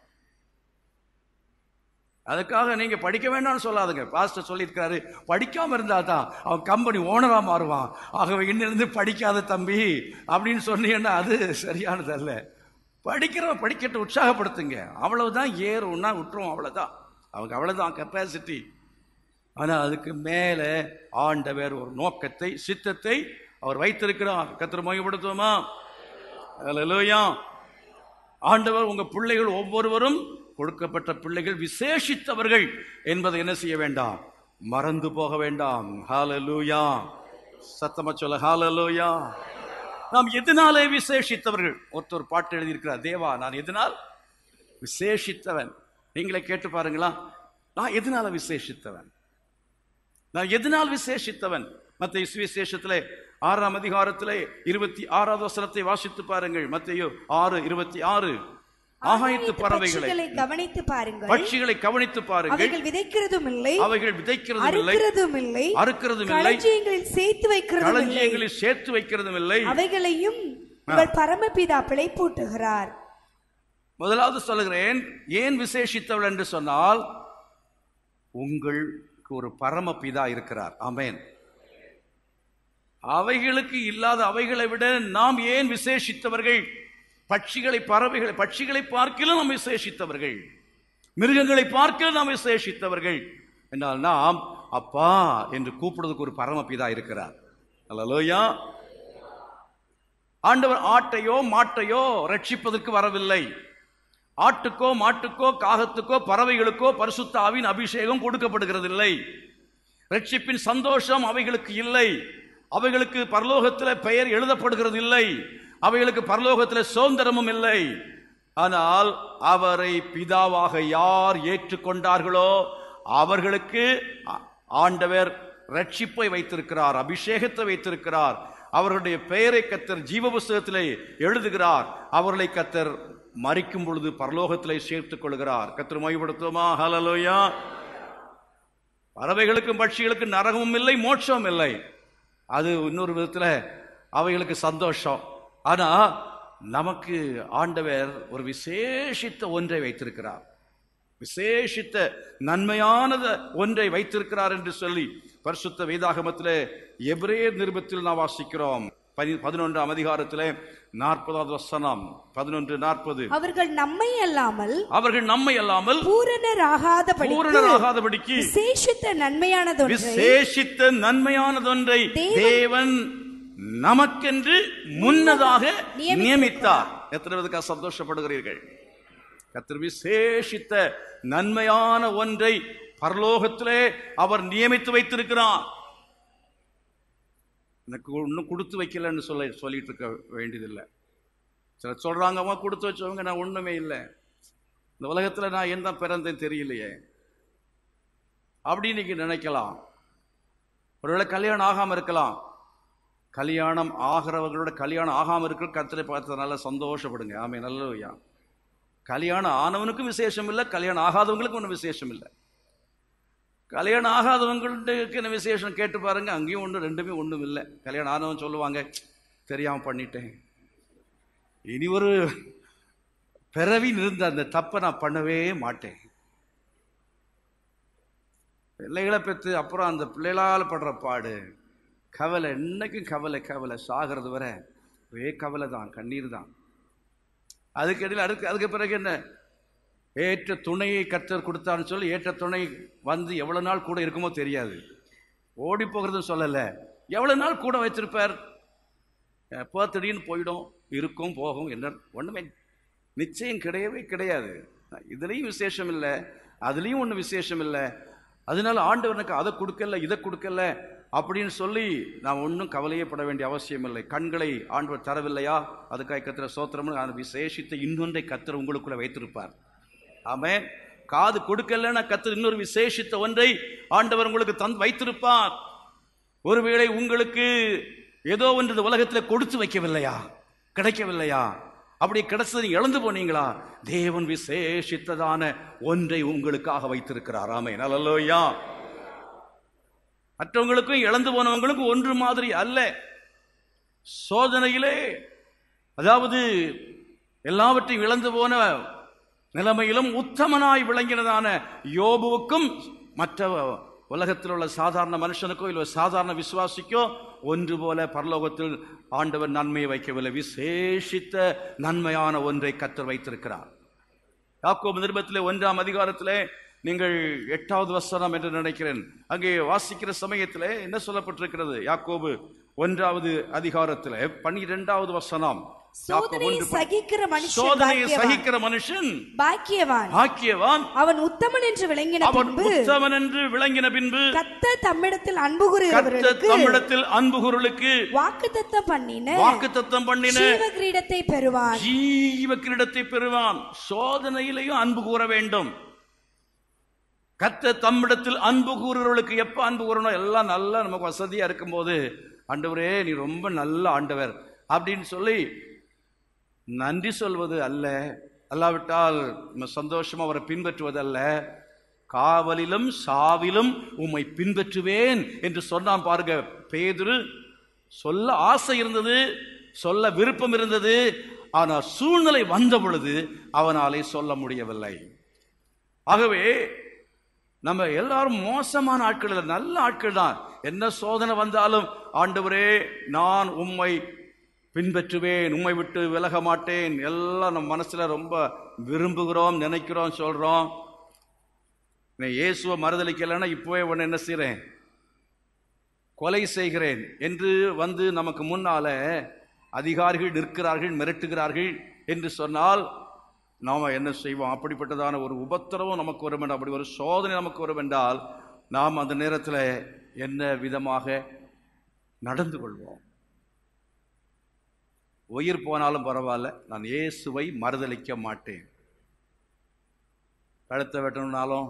Speaker 1: அதுக்காக நீங்க படிக்க வேண்டாம்னு சொல்லாதுங்க பாஸ்டர் சொல்லியிருக்காரு படிக்காம இருந்தா தான் அவன் கம்பெனி ஓனரா மாறுவான் ஆகவே இன்னிலிருந்து படிக்காத தம்பி அப்படின்னு சொன்னீங்கன்னா அது சரியானது அல்ல படிக்கிறவன் படிக்கட்டு உற்சாகப்படுத்துங்க அவ்வளவுதான் ஏறும்னா விட்டுரும் அவ்வளவுதான் அவங்க அவ்வளவுதான் கெப்பாசிட்டி ஆனா அதுக்கு மேல ஆண்டவர் ஒரு நோக்கத்தை சித்தத்தை அவர் வைத்திருக்கிறார் கத்திர மையப்படுத்துவோமா அல்லேலூயா ஆண்டவர் உங்க பிள்ளைகள் ஒவ்வொருவரும் கொடுக்கப்பட்ட பிள்ளைகள் விசேஷித்தவர்கள் என்பதை என்ன செய்ய வேண்டாம் மறந்து போக வேண்டாம் ஹalleluya சத்தமா சொல்ல ஹalleluya நாம் எதனாலே விசேஷித்தவர்கள் ஒருத்தர் பாட்டு எழுதியிருக்கிறார் தேவா நான் எதனால் விசேஷித்தவன் நீங்களே கேட்டு பாருங்களா நான் எதனால விசேஷித்தவன் நான் எதனால் விசேஷித்தவன் மத்திய சுவிசேஷத்திலே ஆறாம் அதிகாரத்திலே இருபத்தி ஆறாவது வசனத்தை வாசித்து பாருங்கள் மத்திய ஆறு இருபத்தி ஆறு ஆகாயத்து பறவைகளை
Speaker 2: பட்சிகளை கவனித்து பாருங்கள்
Speaker 1: பட்சிகளை கவனித்து பாருங்கள்
Speaker 2: அவைகள் விதைக்கிறதும் இல்லை
Speaker 1: அவைகள் விதைக்கிறதும் இல்லை
Speaker 2: அறுக்கிறதும் இல்லை
Speaker 1: அறுக்கிறதும் இல்லை
Speaker 2: களஞ்சியங்களில் சேர்த்து வைக்கிறதும் இல்லை
Speaker 1: களஞ்சியங்களில் சேர்த்து வைக்கிறதும் இல்லை
Speaker 2: அவைகளையும் உங்கள் பரமபிதா பிழைப்பூட்டுகிறார்
Speaker 1: முதலாவது சொல்லுகிறேன் ஏன் விசேஷித்தவள் என்று சொன்னால் உங்களுக்கு ஒரு பரமபிதா இருக்கிறார் ஆமென் அவைகளுக்கு இல்லாத அவைகளை விட நாம் ஏன் விசேஷித்தவர்கள் பட்சிகளை பறவைகளை பட்சிகளை பார்க்கலும் நாம் விசேஷித்தவர்கள் மிருகங்களை பார்க்கலும் நாம் விசேஷித்தவர்கள் என்றால் நாம் அப்பா என்று கூப்பிடுறதுக்கு ஒரு பரமபிதா இருக்கிறார் அல்லலோயா ஆண்டவர் ஆட்டையோ மாட்டையோ ரட்சிப்பதற்கு வரவில்லை ஆட்டுக்கோ மாட்டுக்கோ காகத்துக்கோ பறவைகளுக்கோ பரிசுத்த ஆவின் அபிஷேகம் கொடுக்கப்படுகிறதில்லை ரட்சிப்பின் சந்தோஷம் அவைகளுக்கு இல்லை அவைகளுக்கு பரலோகத்தில் பெயர் எழுதப்படுகிறது இல்லை அவைகளுக்கு பரலோகத்தில் சுதந்திரமும் இல்லை ஆனால் அவரை பிதாவாக யார் ஏற்றுக்கொண்டார்களோ அவர்களுக்கு ஆ- ஆண்டவர் ரட்சிப்பை வைத்திருக்கிறார் அபிஷேகத்தை வைத்திருக்கிறார் அவர்களுடைய பெயரை கத்தர் ஜீவ புஸ்தகத்திலே எழுதுகிறார் அவர்களை கத்தர் மறிக்கும் பொழுது பரலோகத்திலே சேர்த்துக் கொள்கிறார் கத்தர் மைப்படுத்துவோமா ஹலலோயா பறவைகளுக்கும் பட்சிகளுக்கும் நரகமும் இல்லை மோட்சமும் இல்லை அது இன்னொரு விதத்துல அவைகளுக்கு சந்தோஷம் ஆனா நமக்கு ஆண்டவர் ஒரு விசேஷித்த ஒன்றை வைத்திருக்கிறார் விசேஷித்த நன்மையானத ஒன்றை வைத்திருக்கிறார் என்று சொல்லி பரிசுத்த வேதாகமத்திலே எபிரேயர் நிருபத்தில் நாம் வாசிக்கிறோம் பதி- பதினொன்றாம் அதிகாரத்திலே நாற்பதாவது வசனம் பதினொன்று நாற்பது
Speaker 2: அவர்கள் நம்மை அல்லாமல்
Speaker 1: அவர்கள் நம்மை அல்லாமல்
Speaker 2: பூரணராகாதபடி
Speaker 1: பூரணராகாதபடிக்கு
Speaker 2: விசேஷித்த நன்மையானதொன்றை
Speaker 1: விசேஷித்த நன்மையானதொன்றை
Speaker 2: தேவன்
Speaker 1: தேவன் நமக்கென்று முன்னதாக
Speaker 2: நியமித்திருக்கிறார்.
Speaker 1: நியமித்தார் எத்தனை விதற்காக சந்தோஷப்படுகிறீர்கள் கத்தர் விசேஷித்த நன்மையான ஒன்றை பரலோகத்திலே அவர் நியமித்து வைத்திருக்கிறார் எனக்கு ஒன்றும் கொடுத்து வைக்கலன்னு சொல்ல சொல்லிட்டு இருக்க வேண்டியதில்லை சிலர் சொல்றாங்க அம்மா கொடுத்து வச்சவங்க நான் ஒண்ணுமே இல்லை இந்த உலகத்துல நான் என்ன பிறந்தேன் தெரியலையே அப்படின்னு நீங்க நினைக்கலாம் ஒருவேளை கல்யாணம் ஆகாம இருக்கலாம் கல்யாணம் ஆகிறவர்களோட கல்யாணம் ஆகாம இருக்கிற கத்தரை பார்த்ததுனால சந்தோஷப்படுங்க ஆமே நல்ல கல்யாணம் ஆனவனுக்கும் விசேஷம் இல்லை கல்யாணம் ஆகாதவங்களுக்கும் ஒன்றும் விசேஷம் இல்லை கல்யாணம் ஆகாதவங்களுக்கு என்ன விசேஷம் கேட்டு பாருங்க அங்கேயும் ஒன்றும் ரெண்டுமே ஒன்றும் இல்லை கல்யாணம் ஆனவன் சொல்லுவாங்க தெரியாம பண்ணிட்டேன் இனி ஒரு பிறவி இருந்த அந்த தப்பை நான் பண்ணவே மாட்டேன் பிள்ளைகளை பெற்று அப்புறம் அந்த பிள்ளைகளால் படுற பாடு கவலை என்னைக்கும் கவலை கவலை சாகிறது வரை ஒரே கவலை தான் கண்ணீர் தான் அதுக்கிடையில் அதுக்கு அதுக்கு பிறகு என்ன ஏற்ற துணையை கத்தர் கொடுத்தான்னு சொல்லி ஏற்ற துணை வந்து எவ்வளவு நாள் கூட இருக்குமோ தெரியாது ஓடி போகிறதும் சொல்லலை எவ்வளவு நாள் கூட வச்சிருப்பார் எப்போ திடீர்னு போயிடும் இருக்கும் போகும் என்ன ஒன்றுமே நிச்சயம் கிடையவே கிடையாது இதுலேயும் விசேஷம் இல்லை அதுலேயும் ஒன்றும் விசேஷம் இல்லை அதனால ஆண்டவனுக்கு அதை கொடுக்கல இதை கொடுக்கல அப்படின்னு சொல்லி நான் ஒன்றும் கவலையே பட வேண்டிய அவசியம் இல்லை கண்களை ஆண்டவர் தரவில்லையா அதுக்காக கத்திர சோத்திரம் அந்த விசேஷித்த இன்னொன்றை கத்திர உங்களுக்குள்ள வைத்திருப்பார் ஆமென் காது கொடுக்கலன்னா கத்தர் இன்னொரு விசேஷித்த ஒன்றை ஆண்டவர் உங்களுக்கு தந்து வைத்திருப்பார் ஒருவேளை உங்களுக்கு ஏதோ ஒன்று இந்த உலகத்தில் கொடுத்து வைக்கவில்லையா கிடைக்கவில்லையா அப்படி கிடைச்சது நீங்க இழந்து போனீங்களா தேவன் விசேஷித்ததான ஒன்றை உங்களுக்காக வைத்திருக்கிறார் ஆமே நல்லலோயா மற்றவங்களுக்கும் இழந்து போனவங்களுக்கும் ஒன்று மாதிரி அல்ல சோதனையிலே அதாவது எல்லாவற்றையும் இழந்து போன நிலைமையிலும் உத்தமனாய் விளங்கினதான யோபுவுக்கும் மற்ற உலகத்தில் உள்ள சாதாரண மனுஷனுக்கோ இல்லை சாதாரண விசுவாசிக்கோ ஒன்று போல பரலோகத்தில் ஆண்டவர் நன்மையை வைக்கவில்லை விசேஷித்த நன்மையான ஒன்றை கத்தர் வைத்திருக்கிறார் யாக்கோபு நிருபத்திலே ஒன்றாம் அதிகாரத்திலே நீங்கள் எட்டாவது வசனம் என்று நினைக்கிறேன் அங்கே வாசிக்கிற சமயத்திலே என்ன சொல்லப்பட்டிருக்கிறது யாக்கோபு ஒன்றாவது அதிகாரத்திலே பன்னிரெண்டாவது வசனம் யாக்கோபு
Speaker 2: சோதனையை
Speaker 1: ஒன்று பன்-
Speaker 2: சகிக்கிற மனுஷன்
Speaker 1: சோதனையை
Speaker 2: பாக்கியவான்.
Speaker 1: சகிக்கிற மனுஷன்
Speaker 2: பாக்கியவான்
Speaker 1: ஆக்கியவான்
Speaker 2: அவன் உத்தமன் என்று விளங்கின
Speaker 1: அவன்
Speaker 2: பின்பு
Speaker 1: உத்தமன் என்று விளங்கின பின்பு
Speaker 2: கத்த தம்மிடத்தில் அன்பு
Speaker 1: கர்த்தர்
Speaker 2: கூறுகிறவர்களுக்கு
Speaker 1: தம்மிடத்தில் அன்பு குரலுக்கு
Speaker 2: வாக்குத்தத்தம் பண்ணின
Speaker 1: வாக்குத்தத்தம் பண்ணின
Speaker 2: ஜீவ கிரீடத்தை பெறுவான்
Speaker 1: ஜீவ கிரீடத்தை பெறுவான் சோதனையிலையும் அன்பு கூற வேண்டும் கத்த தம்மிடத்தில் அன்பு கூறுறவர்களுக்கு எப்ப அன்பு கூறணும் எல்லாம் நல்லா நமக்கு வசதியா இருக்கும்போது ஆண்டவரே நீ ரொம்ப நல்ல ஆண்டவர் அப்படின்னு சொல்லி நன்றி சொல்வது அல்ல அல்லாவிட்டால் நம்ம சந்தோஷமா அவரை பின்பற்றுவது அல்ல காவலிலும் சாவிலும் உம்மை பின்பற்றுவேன் என்று சொன்னான் பாருங்க பேதுரு சொல்ல ஆசை இருந்தது சொல்ல விருப்பம் இருந்தது ஆனால் சூழ்நிலை வந்த பொழுது அவனாலே சொல்ல முடியவில்லை ஆகவே நம்ம எல்லாரும் மோசமான ஆட்கள் இல்லை நல்ல ஆட்கள் தான் என்ன சோதனை வந்தாலும் ஆண்டவரே நான் உம்மை பின்பற்றுவேன் உம்மை விட்டு விலக மாட்டேன் எல்லாம் நம்ம மனசுல ரொம்ப விரும்புகிறோம் நினைக்கிறோம் சொல்றோம் நான் இயேசுவை மறுதளிக்கலைன்னா இப்போவே உன்னை என்ன செய்றேன் கொலை செய்கிறேன் என்று வந்து நமக்கு முன்னால அதிகாரிகள் நிற்கிறார்கள் மிரட்டுகிறார்கள் என்று சொன்னால் நாம என்ன செய்வோம் அப்படிப்பட்டதான ஒரு உபத்திரவம் நமக்கு வரும் என்றால் அப்படி ஒரு சோதனை நமக்கு வரும் என்றால் நாம் அந்த நேரத்தில் என்ன விதமாக நடந்து கொள்வோம் உயிர் போனாலும் பரவாயில்ல நான் இயேசுவை மறுதளிக்க மாட்டேன் கழுத்தை வெட்டணும்னாலும்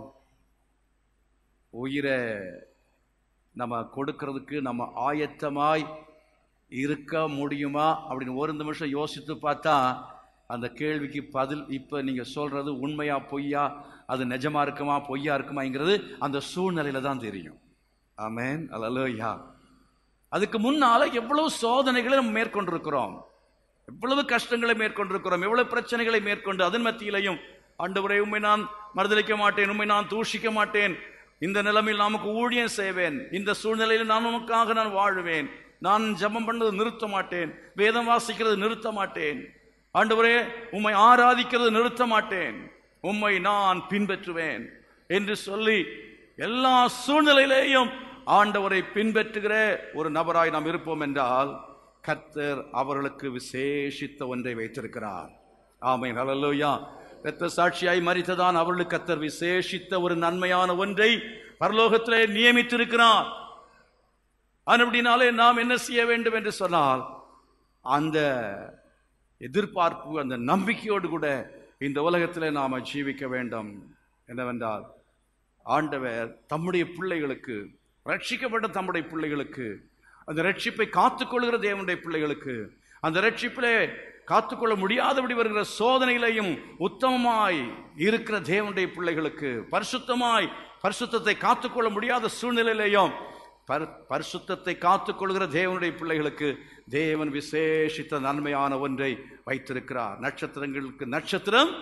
Speaker 1: உயிரை நம்ம கொடுக்கறதுக்கு நம்ம ஆயத்தமாய் இருக்க முடியுமா அப்படின்னு ஒரு நிமிஷம் யோசித்து பார்த்தா அந்த கேள்விக்கு பதில் இப்போ நீங்கள் சொல்றது உண்மையா பொய்யா அது நிஜமா இருக்குமா பொய்யா இருக்குமாங்கிறது அந்த சூழ்நிலையில தான் தெரியும் ஆமேன் அல்லையா அதுக்கு முன்னால எவ்வளவு சோதனைகளை நம்ம மேற்கொண்டிருக்கிறோம் எவ்வளவு கஷ்டங்களை மேற்கொண்டிருக்கிறோம் எவ்வளவு பிரச்சனைகளை மேற்கொண்டு அதன் மத்தியிலையும் ஆண்டவரே உண்மை நான் மறுதளிக்க மாட்டேன் உண்மை நான் தூஷிக்க மாட்டேன் இந்த நிலைமையில் நமக்கு ஊழியம் செய்வேன் இந்த சூழ்நிலையில் நான் உமக்காக நான் வாழுவேன் நான் ஜெபம் பண்ணது நிறுத்த மாட்டேன் வேதம் வாசிக்கிறது நிறுத்த மாட்டேன் ஆண்டவரே உம்மை ஆராதிக்கிறது நிறுத்த மாட்டேன் உம்மை நான் பின்பற்றுவேன் என்று சொல்லி எல்லா சூழ்நிலையிலேயும் ஆண்டவரை பின்பற்றுகிற ஒரு நபராய் நாம் இருப்போம் என்றால் கர்த்தர் அவர்களுக்கு விசேஷித்த ஒன்றை வைத்திருக்கிறார் ஆமென் ஹalleluya இரத்த சாட்சியாய் மரித்ததான் அவர்களுக்கு கர்த்தர் விசேஷித்த ஒரு நன்மையான ஒன்றை பரலோகத்திலே நியமித்திருக்கிறார் அப்படினாலே நாம் என்ன செய்ய வேண்டும் என்று சொன்னால் அந்த எதிர்பார்ப்பு அந்த நம்பிக்கையோடு கூட இந்த உலகத்திலே நாம ஜீவிக்க வேண்டும் என்னவென்றால் ஆண்டவர் தம்முடைய பிள்ளைகளுக்கு ரட்சிக்கப்பட்ட தம்முடைய பிள்ளைகளுக்கு அந்த ரட்சிப்பை காத்துக்கொள்கிற தேவனுடைய பிள்ளைகளுக்கு அந்த ரட்சிப்பிலே காத்துக்கொள்ள முடியாதபடி வருகிற சோதனையிலையும் உத்தமமாய் இருக்கிற தேவனுடைய பிள்ளைகளுக்கு பரிசுத்தமாய் பரிசுத்தத்தை காத்துக்கொள்ள முடியாத சூழ்நிலையிலையும் பர் பரிசுத்தத்தை காத்துக்கொள்கிற தேவனுடைய பிள்ளைகளுக்கு தேவன் விசேஷித்த நன்மையான ஒன்றை வைத்திருக்கிறார் நட்சத்திரங்களுக்கு நட்சத்திரம்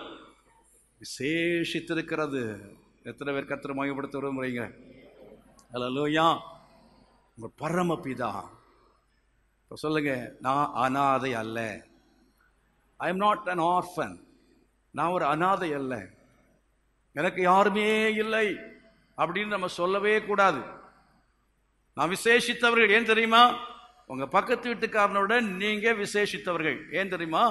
Speaker 1: விசேஷித்திருக்கிறது எத்தனை பேர் கத்திர மயப்படுத்த விரும்புறீங்க அல்லா உங்க பரமபிதா இப்ப சொல்லுங்க நான் அனாதை அல்ல I am not an orphan நான் ஒரு அனாதை அல்ல எனக்கு யாருமே இல்லை அப்படின்னு நம்ம சொல்லவே கூடாது நான் விசேஷித்தவர்கள் ஏன் தெரியுமா உங்க பக்கத்து வீட்டுக்காரனோட நீங்க விசேஷித்தவர்கள் ஏன் தெரியுமா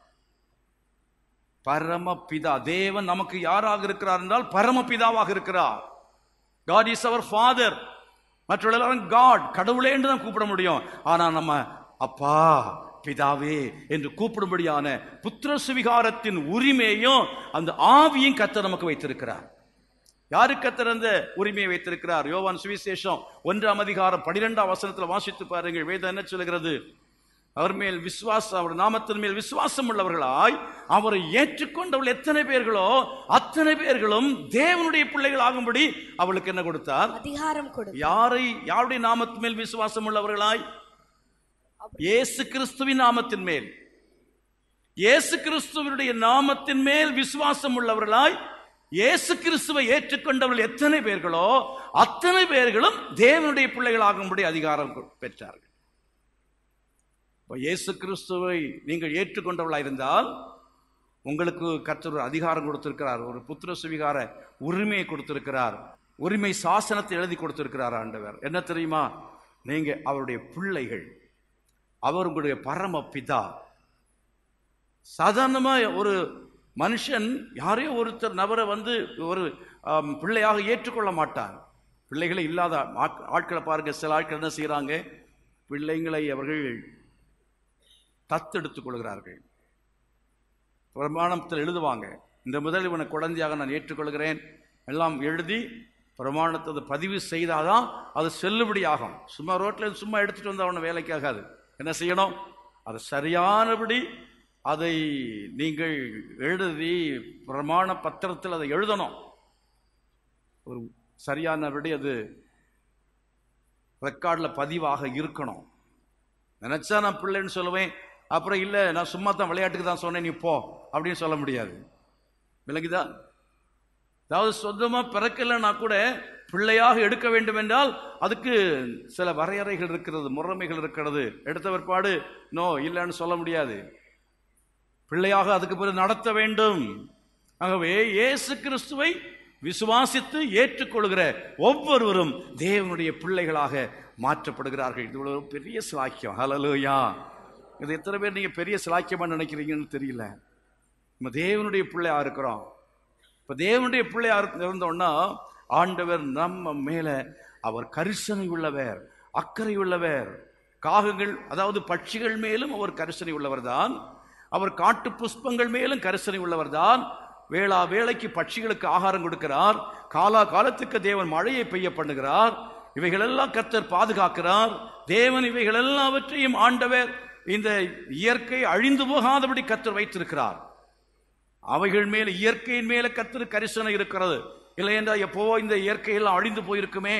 Speaker 1: பரமபிதா தேவன் நமக்கு யாராக இருக்கிறார் என்றால் பரமபிதாவாக இருக்கிறார் காட் இஸ் அவர் ஃபாதர் மற்ற எல்லாரும் காட் கடவுளே என்று தான் கூப்பிட முடியும் ஆனா நம்ம அப்பா பிதாவே என்று கூப்பிடும்படியான புத்திர சுவிகாரத்தின் உரிமையும் அந்த ஆவியும் கத்த நமக்கு வைத்திருக்கிறார் யாருக்கு கத்தர் அந்த உரிமையை வைத்திருக்கிறார் யோவான் சுவிசேஷம் ஒன்றாம் அதிகாரம் பனிரெண்டாம் வசனத்தில் வாசித்து பாருங்கள் வேதம் என்ன சொல்கிறது அவர் மேல் விசுவாசம் அவர் நாமத்தின் மேல் விசுவாசம் உள்ளவர்களாய் அவரை ஏற்றுக்கொண்டவள் எத்தனை பேர்களோ அத்தனை பேர்களும் தேவனுடைய பிள்ளைகள் ஆகும்படி அவளுக்கு என்ன கொடுத்தார்
Speaker 2: அதிகாரம் கொடு
Speaker 1: யாரை யாருடைய நாமத்தின் மேல் விசுவாசம் உள்ளவர்களாய் இயேசு கிறிஸ்துவின் நாமத்தின் மேல் இயேசு கிறிஸ்துவனுடைய நாமத்தின் மேல் விசுவாசம் உள்ளவர்களாய் இயேசு கிறிஸ்துவை ஏற்றுக்கொண்டவர்கள் எத்தனை பேர்களோ அத்தனை பேர்களும் தேவனுடைய பிள்ளைகளாகும்படி அதிகாரம் கொ- பெற்றார்கள் இப்ப இயேசு கிறிஸ்துவை நீங்கள் ஏற்றுக்கொண்டவர்களாக இருந்தால் உங்களுக்கு கர்த்தர் ஒரு அதிகாரம் கொடுத்திருக்கிறார் ஒரு புத்திர சுவிகார உரிமையை கொடுத்திருக்கிறார் உரிமை சாசனத்தை எழுதி கொடுத்திருக்கிறார் ஆண்டவர் என்ன தெரியுமா நீங்க அவருடைய பிள்ளைகள் அவர் உங்களுடைய பரம பிதா சாதாரணமா ஒரு மனுஷன் யாரையோ ஒருத்தர் நபரை வந்து ஒரு ஆம், பிள்ளையாக ஏற்றுக்கொள்ள மாட்டார் பிள்ளைகளே இல்லாத ஆட்க- ஆட்களை பாருங்க சில ஆட்கள் என்ன செய்றாங்க பிள்ளைங்களை அவர்கள் தத்தெடுத்துக் கொள்கிறார்கள் பிரமாணத்தில் எழுதுவாங்க இந்த முதல் இவனை குழந்தையாக நான் ஏற்றுக்கொள்கிறேன் எல்லாம் எழுதி பிரமாணத்தை அதை பதிவு செய்தாதான் அது செல்லுபடியாகும் சும்மா ரோட்ல இருந்து சும்மா எடுத்துட்டு வந்தா அவனை வேலைக்கு ஆகாது என்ன செய்யணும் அது சரியானபடி அதை நீங்கள் எழுதி பிரமாண பத்திரத்தில் அதை எழுதணும் ஒரு சரியானபடி அது ரெக்கார்டில் பதிவாக இருக்கணும் நினைச்சா நான் பிள்ளைன்னு சொல்லுவேன் அப்புறம் இல்லை நான் சும்மா தான் விளையாட்டுக்கு தான் சொன்னேன் நீ போ அப்படின்னு சொல்ல முடியாது விளங்குதா அதாவது சொந்தமா பிறக்கலைன்னா கூட பிள்ளையாக எடுக்க வேண்டும் என்றால் அதுக்கு சில வரையறைகள் இருக்கிறது முறைமைகள் இருக்கிறது எடுத்த பிற்பாடு நோ இல்லைன்னு சொல்ல முடியாது பிள்ளையாக அதுக்கு பிறகு நடத்த வேண்டும் ஆகவே இயேசு கிறிஸ்துவை விசுவாசித்து ஏற்றுக்கொள்கிற ஒவ்வொருவரும் தேவனுடைய பிள்ளைகளாக மாற்றப்படுகிறார்கள் இது ஒரு பெரிய சிலாக்கியம் ஹalleluya இது எத்தனை பேர் நீங்க பெரிய சிலாக்கியமா நினைக்கிறீங்கன்னு தெரியல நம்ம தேவனுடைய பிள்ளையா இருக்கிறோம் இப்ப தேவனுடைய பிள்ளையா இருக்க- இருந்தோம்னா ஆண்டவர் நம்ம மேல அவர் கரிசனை உள்ளவர் அக்கறை உள்ளவர் காகங்கள் அதாவது பட்சிகள் மேலும் அவர் கரிசனை உள்ளவர்தான் அவர் காட்டு புஷ்பங்கள் மேலும் கரிசனை உள்ளவர்தான் வேளா வேளைக்கு பட்சிகளுக்கு ஆகாரம் கொடுக்கிறார் காலா காலத்துக்கு தேவன் மழையை பெய்ய பண்ணுகிறார் இவைகளெல்லாம் கர்த்தர் பாதுகாக்கிறார் தேவன் இவைகள் எல்லாவற்றையும் ஆண்டவர் இந்த இயற்கை அழிந்து போகாதபடி கர்த்தர் வைத்திருக்கிறார் அவைகள் மேல இயற்கையின் மேல கத்திர கரிசனை இருக்கிறது இல்லை என்றால் எப்போ இந்த இயற்கையெல்லாம் அழிந்து போயிருக்குமே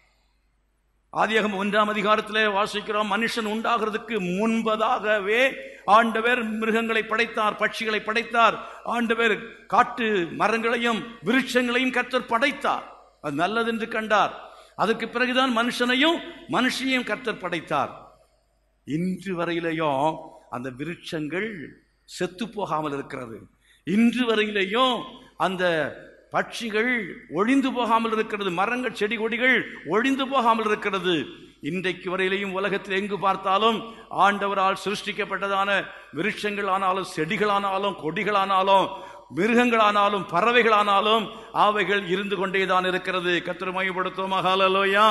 Speaker 1: ஆதியாகமம் ஒன்றாம் அதிகாரத்திலே வாசிக்கிறோம் மனுஷன் உண்டாகிறதுக்கு முன்பதாகவே ஆண்டவர் மிருகங்களை படைத்தார் பட்சிகளை படைத்தார் ஆண்டவர் காட்டு மரங்களையும் விருட்சங்களையும் கர்த்தர் படைத்தார் அது நல்லதென்று கண்டார் அதற்கு பிறகுதான் மனுஷனையும் மனுஷியையும் கர்த்தர் படைத்தார் இன்று வரையிலையும் அந்த விருட்சங்கள் செத்து போகாமல் இருக்கிறது இன்று வரையிலையும் அந்த பட்சிகள் ஒழிந்து போகாமல் இருக்கிறது மரங்கள் செடி கொடிகள் ஒழிந்து போகாமல் இருக்கிறது இன்றைக்கு வரையிலையும் உலகத்தில் எங்கு பார்த்தாலும் ஆண்டவரால் சிருஷ்டிக்கப்பட்டதான விருட்சங்கள் ஆனாலும் செடிகளானாலும் கொடிகளானாலும் மிருகங்களானாலும் பறவைகளானாலும் அவைகள் இருந்து கொண்டேதான் இருக்கிறது கத்திரமயப்படுத்தும் மகாலலோயா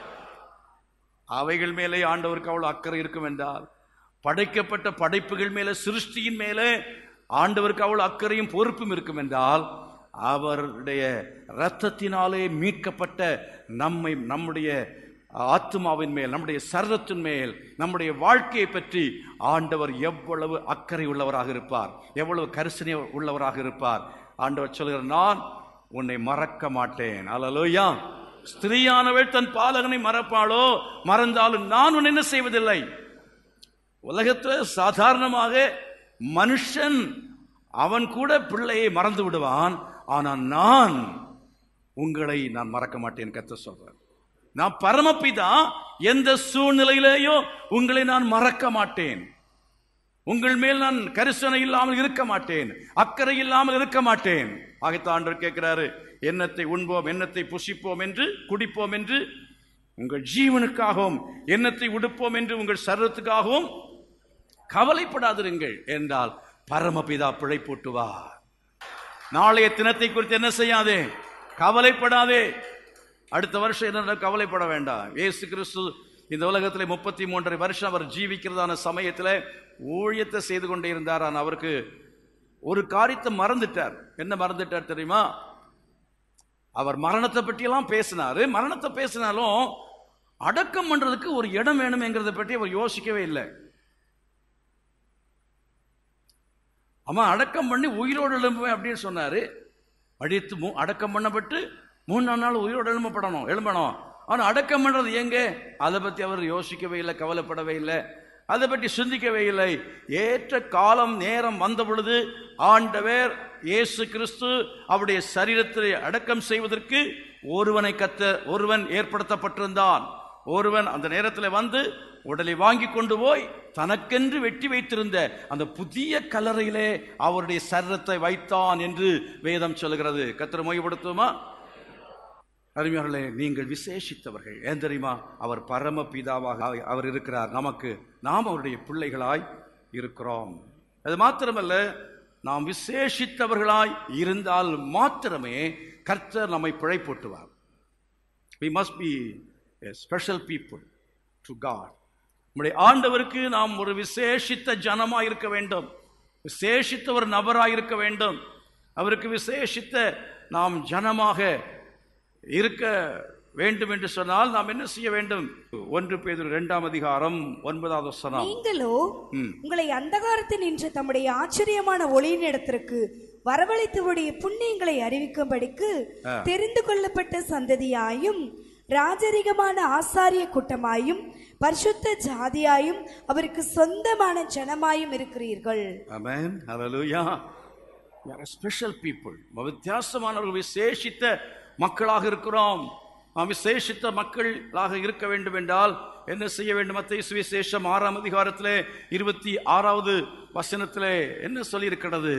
Speaker 1: அவைகள் மேலே ஆண்டவருக்கு அவ்வளவு அக்கறை இருக்கும் என்றால் படைக்கப்பட்ட படைப்புகள் மேலே சிருஷ்டியின் மேலே ஆண்டவருக்கு அவ்வளவு அக்கறையும் பொறுப்பும் இருக்கும் என்றால் அவருடைய இரத்தத்தினாலே மீட்கப்பட்ட நம்மை நம்முடைய ஆத்மாவின் மேல் நம்முடைய சர்வத்தின் மேல் நம்முடைய வாழ்க்கையை பற்றி ஆண்டவர் எவ்வளவு அக்கறை உள்ளவராக இருப்பார் எவ்வளவு கரிசனை உள்ளவராக இருப்பார் ஆண்டவர் சொல்கிறார் நான் உன்னை மறக்க மாட்டேன் அல்லலோயா ஸ்திரீயானவள் தன் பாலகனை மறப்பாளோ மறந்தாலும் நான் உன்னை என்ன செய்வதில்லை உலகத்தில் சாதாரணமாக மனுஷன் அவன் கூட பிள்ளையை மறந்து விடுவான் ஆனால் நான் உங்களை நான் மறக்க மாட்டேன் கத்த சொல்றேன் நான் பரமபிதா எந்த சூழ்நிலையிலேயோ உங்களை நான் மறக்க மாட்டேன் உங்கள் மேல் நான் கரிசனை இல்லாமல் இருக்க மாட்டேன் அக்கறை இல்லாமல் இருக்க மாட்டேன் ஆகத்தான் ஆண்டவர் கேட்கிறாரு எண்ணத்தை உண்போம் எண்ணத்தை புசிப்போம் என்று குடிப்போம் என்று உங்கள் ஜீவனுக்காகவும் எண்ணத்தை உடுப்போம் என்று உங்கள் சர்வத்துக்காகவும் கவலைப்படாதிருங்கள் என்றால் பரமபிதா பிழைப்பூட்டுவார் நாளைய தினத்தை குறித்து என்ன செய்யாதே கவலைப்படாதே அடுத்த வருஷம் என்ன கவலைப்பட வேண்டாம் இயேசு கிறிஸ்து இந்த உலகத்தில் முப்பத்தி மூன்றரை வருஷம் அவர் ஜீவிக்கிறதான சமயத்தில் ஊழியத்தை செய்து கொண்டே இருந்தார் ஆனால் அவருக்கு ஒரு காரியத்தை மறந்துட்டார் என்ன மறந்துட்டார் தெரியுமா அவர் மரணத்தை பற்றியெல்லாம் பேசினாரு மரணத்தை பேசினாலும் அடக்கம் பண்றதுக்கு ஒரு இடம் வேணுமேங்கிறத பற்றி அவர் யோசிக்கவே இல்லை அவன் அடக்கம் பண்ணி உயிரோடு எழும்புவேன் அப்படின்னு சொன்னாரு அடித்து மூ அடக்கம் பண்ணப்பட்டு மூணு நாள் உயிரோடு எழும்பப்படணும் எழும்பணும் ஆனால் அடக்கம் பண்றது எங்க அதை பத்தி அவர் யோசிக்கவே இல்லை கவலைப்படவே இல்லை அதை பற்றி சிந்திக்கவே இல்லை ஏற்ற காலம் நேரம் வந்த பொழுது ஆண்டவர் இயேசு கிறிஸ்து அவருடைய சரீரத்தை அடக்கம் செய்வதற்கு ஒருவனை கத்த ஒருவன் ஏற்படுத்தப்பட்டிருந்தான் ஒருவன் அந்த நேரத்தில் வந்து உடலை வாங்கி கொண்டு போய் தனக்கென்று வெட்டி வைத்திருந்த அந்த புதிய கல்லறையிலே அவருடைய சரீரத்தை வைத்தான் என்று வேதம் சொல்கிறது கத்திர மொழிப்படுத்துமா அருமையாளர்களே நீங்கள் விசேஷித்தவர்கள் ஏன் தெரியுமா அவர் பரம பிதாவாக அவ- அவர் இருக்கிறார் நமக்கு நாம் அவருடைய பிள்ளைகளாய் இருக்கிறோம் அது மாத்திரமல்ல நாம் விசேஷித்தவர்களாய் இருந்தால் மாத்திரமே கர்த்தர் நம்மை பிழைப்பூட்டுவார் we must be a special people to God நம்முடைய ஆண்டவருக்கு நாம் ஒரு விசேஷித்த ஜனமா இருக்க வேண்டும் விசேஷித்த ஒரு நபராக இருக்க வேண்டும் அவருக்கு விசேஷித்த நாம் ஜனமாக இருக்க வேண்டும் என்று சொன்னால் நாம் என்ன செய்ய வேண்டும் ஒன்று பேதுரு இரண்டாம் அதிகாரம் ஒன்பதாவது வசனம்
Speaker 2: நீங்களோ
Speaker 1: ம்.
Speaker 2: உங்களை அந்தகாரத்தில் நின்ற தம்முடைய ஆச்சரியமான ஒளியின் இடத்திற்கு வரவழைத்தவருடைய புண்ணியங்களை அறிவிக்கும்படிக்கு தெரிந்து கொள்ளப்பட்ட சந்ததியாயும் ராஜரிகமான ஆசாரிய கூட்டமாயும் பரிசுத்த ஜாதியாயும் அவருக்கு சொந்தமான ஜனமாயும் இருக்கிறீர்கள்
Speaker 1: Amen. Hallelujah. We are a special people. நம்ம வித்தியாசமானவர்கள் விசேஷித்த மக்களாக இருக்கிறோம் நாம் விசேஷித்த மக்களாக இருக்க வேண்டும் என்றால் என்ன செய்ய வேண்டும் மத்திய சுவிசேஷம் ஆறாம் அதிகாரத்திலே இருபத்தி ஆறாவது வசனத்திலே என்ன சொல்லியிருக்கிறது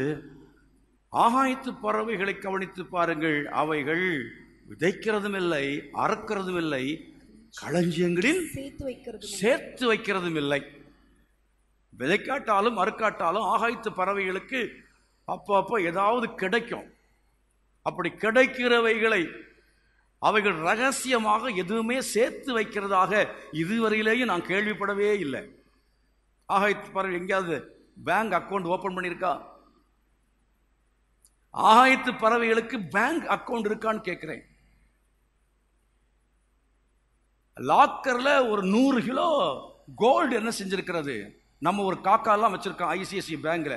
Speaker 1: ஆகாயத்து பறவைகளை கவனித்து பாருங்கள் அவைகள் விதைக்கிறதும் இல்லை அறுக்கிறதும் இல்லை களஞ்சியங்களில்
Speaker 2: சேர்த்து வைக்கிறது
Speaker 1: சேர்த்து வைக்கிறதும் இல்லை விதைக்காட்டாலும் அறுக்காட்டாலும் ஆகாயத்து பறவைகளுக்கு அப்போ அப்போ ஏதாவது கிடைக்கும் அப்படி கிடைக்கிறவைகளை அவைகள் ரகசியமாக எதுவுமே சேர்த்து வைக்கிறதாக இதுவரையிலேயும் நான் கேள்விப்படவே இல்லை ஆகாயத்து பறவை எங்கேயாவது பேங்க் அக்கவுண்ட் ஓபன் பண்ணியிருக்கா ஆகாயத்து பறவைகளுக்கு பேங்க் அக்கவுண்ட் இருக்கான்னு கேட்கிறேன் லாக்கர்ல ஒரு நூறு கிலோ கோல்டு என்ன செஞ்சிருக்கிறது நம்ம ஒரு காக்காலாம் வச்சிருக்கோம் ஐசிஐசி பேங்க்ல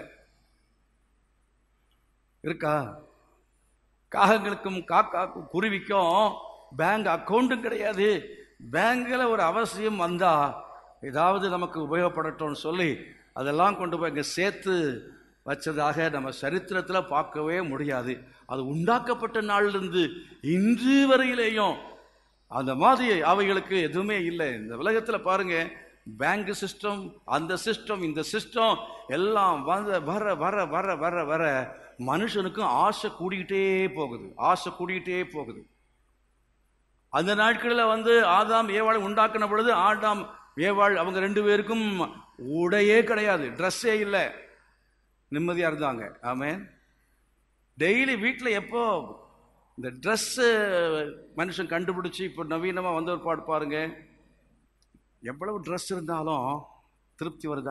Speaker 1: இருக்கா காகங்களுக்கும் காக்காக்கும் குருவிக்கும் பேங்க் அக்கவுண்ட்டும் கிடையாது பேங்க்ல ஒரு அவசியம் வந்தா ஏதாவது நமக்கு உபயோகப்படட்டும்னு சொல்லி அதெல்லாம் கொண்டு போய் இங்க சேர்த்து வச்சதாக நம்ம சரித்திரத்தில் பார்க்கவே முடியாது அது உண்டாக்கப்பட்ட நாளிலிருந்து இன்று வரையிலேயும் அந்த மாதிரி அவைகளுக்கு எதுவுமே இல்லை இந்த உலகத்தில் பாருங்க பேங்க் சிஸ்டம் அந்த சிஸ்டம் இந்த சிஸ்டம் எல்லாம் வந்த வர வர வர வர வர மனுஷனுக்கும் ஆசை கூடிக்கிட்டே போகுது ஆசை கூடிக்கிட்டே போகுது அந்த நாட்களில் வந்து ஆதாம் ஏவாளை உண்டாக்கின பொழுது ஆதாம் ஏவாள் அவங்க ரெண்டு பேருக்கும் உடையே கிடையாது ட்ரெஸ்ஸே இல்லை நிம்மதியாக இருந்தாங்க ஆமென் டெய்லி வீட்டில் எப்போ இந்த ட்ரெஸ்ஸு மனுஷன் கண்டுபிடிச்சி இப்போ நவீனமாக வந்த ஒரு பாடு பாருங்க எவ்வளவு ட்ரெஸ் இருந்தாலும் திருப்தி வருதா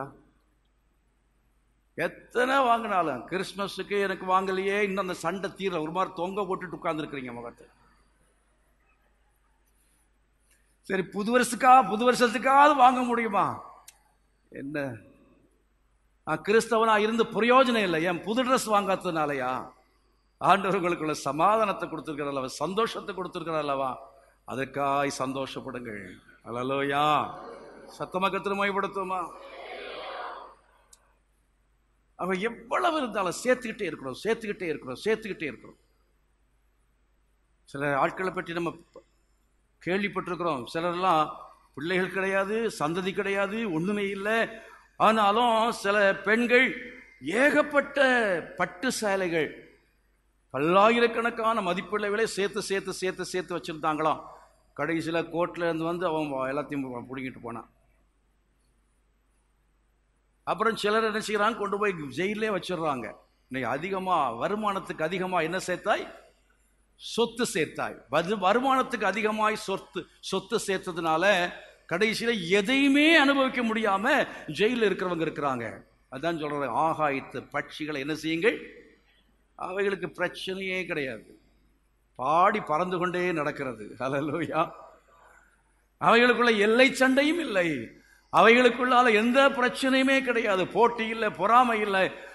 Speaker 1: எத்தனை வாங்கினாலும் கிறிஸ்மஸுக்கு எனக்கு வாங்கலையே இன்னும் அந்த சண்டை தீர ஒரு மாதிரி தொங்க போட்டுட்டு உட்கார்ந்துருக்கிறீங்க முகத்தை சரி புது வருஷத்துக்கா புது வருஷத்துக்காவது வாங்க முடியுமா என்ன நான் கிறிஸ்தவனா இருந்து பிரயோஜனம் இல்லை என் புது ட்ரெஸ் வாங்காததுனாலயா ஆண்டவர் உங்களுக்குள்ள சமாதானத்தை கொடுத்துருக்கிற அல்லவா சந்தோஷத்தை கொடுத்துருக்கிற அல்லவா அதற்காய் சந்தோஷப்படுங்கள் அல்லலோயா சத்தமா கத்திரமாய்படுத்துமா அவ எவ்வளவு இருந்தாலும் சேர்த்துக்கிட்டே இருக்கிறோம் சேர்த்துக்கிட்டே இருக்கிறோம் சேர்த்துக்கிட்டே இருக்கிறோம் சில ஆட்களை பற்றி நம்ம கேள்விப்பட்டிருக்கிறோம் சிலர்லாம் பிள்ளைகள் கிடையாது சந்ததி கிடையாது ஒண்ணுமே இல்லை ஆனாலும் சில பெண்கள் ஏகப்பட்ட பட்டு சேலைகள் பல்லாயிரக்கணக்கான மதிப்புள்ளவளே சேர்த்து சேர்த்து சேர்த்து சேர்த்து வச்சிருந்தாங்களாம் கடைசியில் கோர்ட்ல இருந்து வந்து அவன் எல்லாத்தையும் பிடிங்கிட்டு போனான் அப்புறம் சிலர் என்ன செய்யறாங்க கொண்டு போய் ஜெயிலே வச்சிடுறாங்க இன்னைக்கு அதிகமா வருமானத்துக்கு அதிகமா என்ன சேர்த்தாய் சொத்து சேர்த்தாய் வது- வருமானத்துக்கு அதிகமாய் சொத்து சொத்து சேர்த்ததுனால கடைசியில எதையுமே அனுபவிக்க முடியாம ஜெயிலில் இருக்கிறவங்க இருக்கிறாங்க அதான் சொல்றேன் ஆகாயத்து பட்சிகளை என்ன செய்யுங்கள் அவைகளுக்கு பிரச்சனையே கிடையாது பாடி பறந்து கொண்டே நடக்கிறது ஹalleluya அவைகளுக்குள்ள எல்லை சண்டையும் இல்லை அவைகளுக்குள்ளால எந்த பிரச்சனையுமே கிடையாது போட்டி இல்லை பொறாமை இல்லை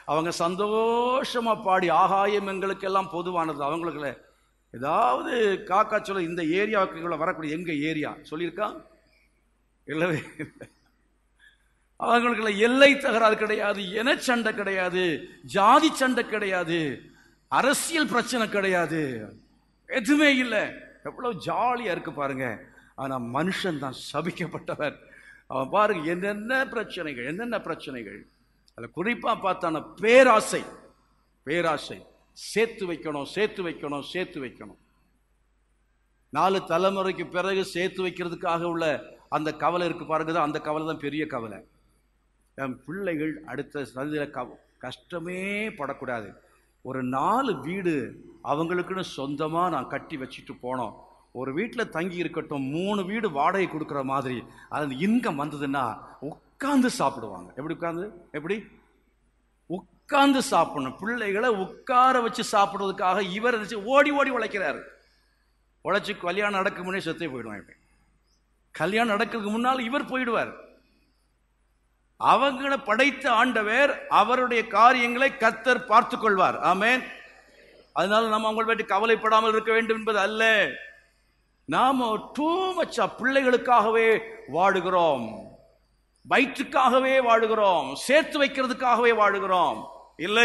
Speaker 1: அவங்க சந்தோஷமா பாடி ஆகாயம் எங்களுக்கெல்லாம் பொதுவானது அவங்களுக்குல ஏதாவது காக்கா சொல்ல இந்த ஏரியாவுக்கு வரக்கூடிய எங்க ஏரியா சொல்லியிருக்கா இல்லவே இல்லை அவங்களுக்குள்ள எல்லை தகராறு கிடையாது என சண்டை கிடையாது ஜாதி சண்டை கிடையாது அரசியல் பிரச்சனை கிடையாது எதுவுமே இல்லை எவ்வளவு ஜாலியா இருக்கு பாருங்க ஆனா மனுஷன் தான் சபிக்கப்பட்டவர் அவன் பாருங்க என்னென்ன பிரச்சனைகள் என்னென்ன பிரச்சனைகள் அதுல குறிப்பா பார்த்தான பேராசை பேராசை சேர்த்து வைக்கணும் சேர்த்து வைக்கணும் சேர்த்து வைக்கணும் நாலு தலைமுறைக்கு பிறகு சேர்த்து வைக்கிறதுக்காக உள்ள அந்த கவலை இருக்கு பாருங்க அந்த கவலை தான் பெரிய கவலை என் பிள்ளைகள் அடுத்த சந்தியில் க கஷ்டமே படக்கூடாது ஒரு நாலு வீடு அவங்களுக்குன்னு சொந்தமாக நான் கட்டி வச்சுட்டு போனோம் ஒரு வீட்டில் தங்கி இருக்கட்டும் மூணு வீடு வாடகை கொடுக்குற மாதிரி அது இன்கம் வந்ததுன்னா உட்காந்து சாப்பிடுவாங்க எப்படி உட்காந்து எப்படி உட்கார்ந்து சாப்பிடணும் பிள்ளைகளை உட்கார வச்சு சாப்பிடுறதுக்காக இவர் நினைச்சு ஓடி ஓடி உழைக்கிறாரு உழைச்சி கல்யாணம் நடக்க முன்னே செத்தே போயிடுவாங்க இவன். கல்யாணம் நடக்கிறதுக்கு முன்னால் இவர் போயிடுவார் அவங்களை படைத்த ஆண்டவர் அவருடைய காரியங்களை கர்த்தர் பார்த்துக் கொள்வார் ஆமென் அதனால நம்ம அவங்களை பற்றி கவலைப்படாமல் இருக்க வேண்டும் என்பது அல்ல நாம டூ மச்சா பிள்ளைகளுக்காகவே வாடுகிறோம் வயிற்றுக்காகவே வாழுகிறோம் சேர்த்து வைக்கிறதுக்காகவே வாழுகிறோம் இல்லை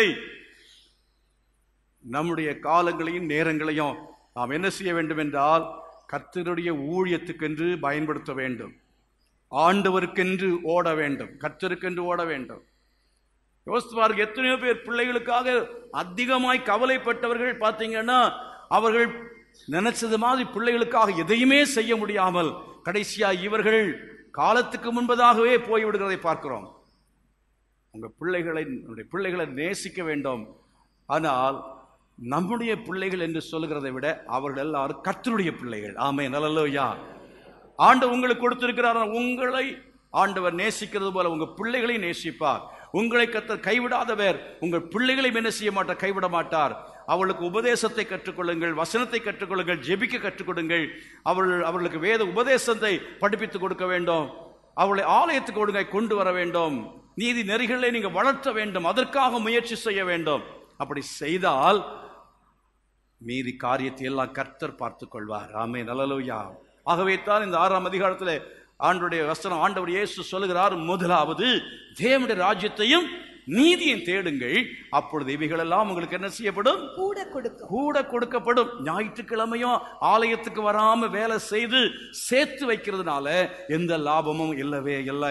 Speaker 1: நம்முடைய காலங்களையும் நேரங்களையும் நாம் என்ன செய்ய வேண்டும் என்றால் கர்த்தருடைய ஊழியத்துக்கென்று பயன்படுத்த வேண்டும் ஆண்டவருக்கென்று ஓட வேண்டும் கர்த்தருக்கென்று ஓட வேண்டும் யோசித்து பாருங்க எத்தனையோ பேர் பிள்ளைகளுக்காக அதிகமாய் கவலைப்பட்டவர்கள் பார்த்தீங்கன்னா அவர்கள் நினைச்சது மாதிரி பிள்ளைகளுக்காக எதையுமே செய்ய முடியாமல் கடைசியா இவர்கள் காலத்துக்கு முன்பதாகவே போய் விடுகிறதை பார்க்கிறோம் உங்க பிள்ளைகளை உங்களுடைய பிள்ளைகளை நேசிக்க வேண்டும் ஆனால் நம்முடைய பிள்ளைகள் என்று சொல்லுகிறதை விட அவர்கள் எல்லாரும் கர்த்தருடைய பிள்ளைகள் ஆமே நல்லலோயா ஆண்டு உங்களுக்கு கொடுத்திருக்கிறார் உங்களை ஆண்டவர் நேசிக்கிறது போல உங்க பிள்ளைகளை நேசிப்பார் உங்களை கத்தர் கைவிடாதவர் உங்கள் பிள்ளைகளையும் என்ன செய்ய மாட்டார் கைவிட மாட்டார் அவளுக்கு உபதேசத்தை கற்றுக்கொள்ளுங்கள் வசனத்தை கற்றுக்கொள்ளுங்கள் ஜெபிக்க கற்றுக் கொடுங்கள் அவள் அவர்களுக்கு வேத உபதேசத்தை படிப்பித்துக் கொடுக்க வேண்டும் அவளை ஆலயத்துக்கு ஒழுங்கை கொண்டு வர வேண்டும் நீதி நெறிகளை நீங்க வளர்த்த வேண்டும் அதற்காக முயற்சி செய்ய வேண்டும் அப்படி செய்தால் மீதி காரியத்தை எல்லாம் கர்த்தர் பார்த்துக் கொள்வார் ஆமே நல்லலுயா ஆகவே தான் இந்த ஆறாம் அதிகாரத்தில் ஆண்டுடைய வசனம் ஆண்டவர் இயேசு சொல்லுகிறார் முதலாவது தேவனுடைய ராஜ்யத்தையும் நீதியும் தேடுங்கள் அப்பொழுது இவைகளெல்லாம் உங்களுக்கு என்ன செய்யப்படும்
Speaker 2: கூட கொடுக்கும்
Speaker 1: கூட கொடுக்கப்படும் ஞாயிற்றுக்கிழமையும் ஆலயத்துக்கு வராம வேலை செய்து சேர்த்து வைக்கிறதுனால எந்த லாபமும் இல்லவே இல்லை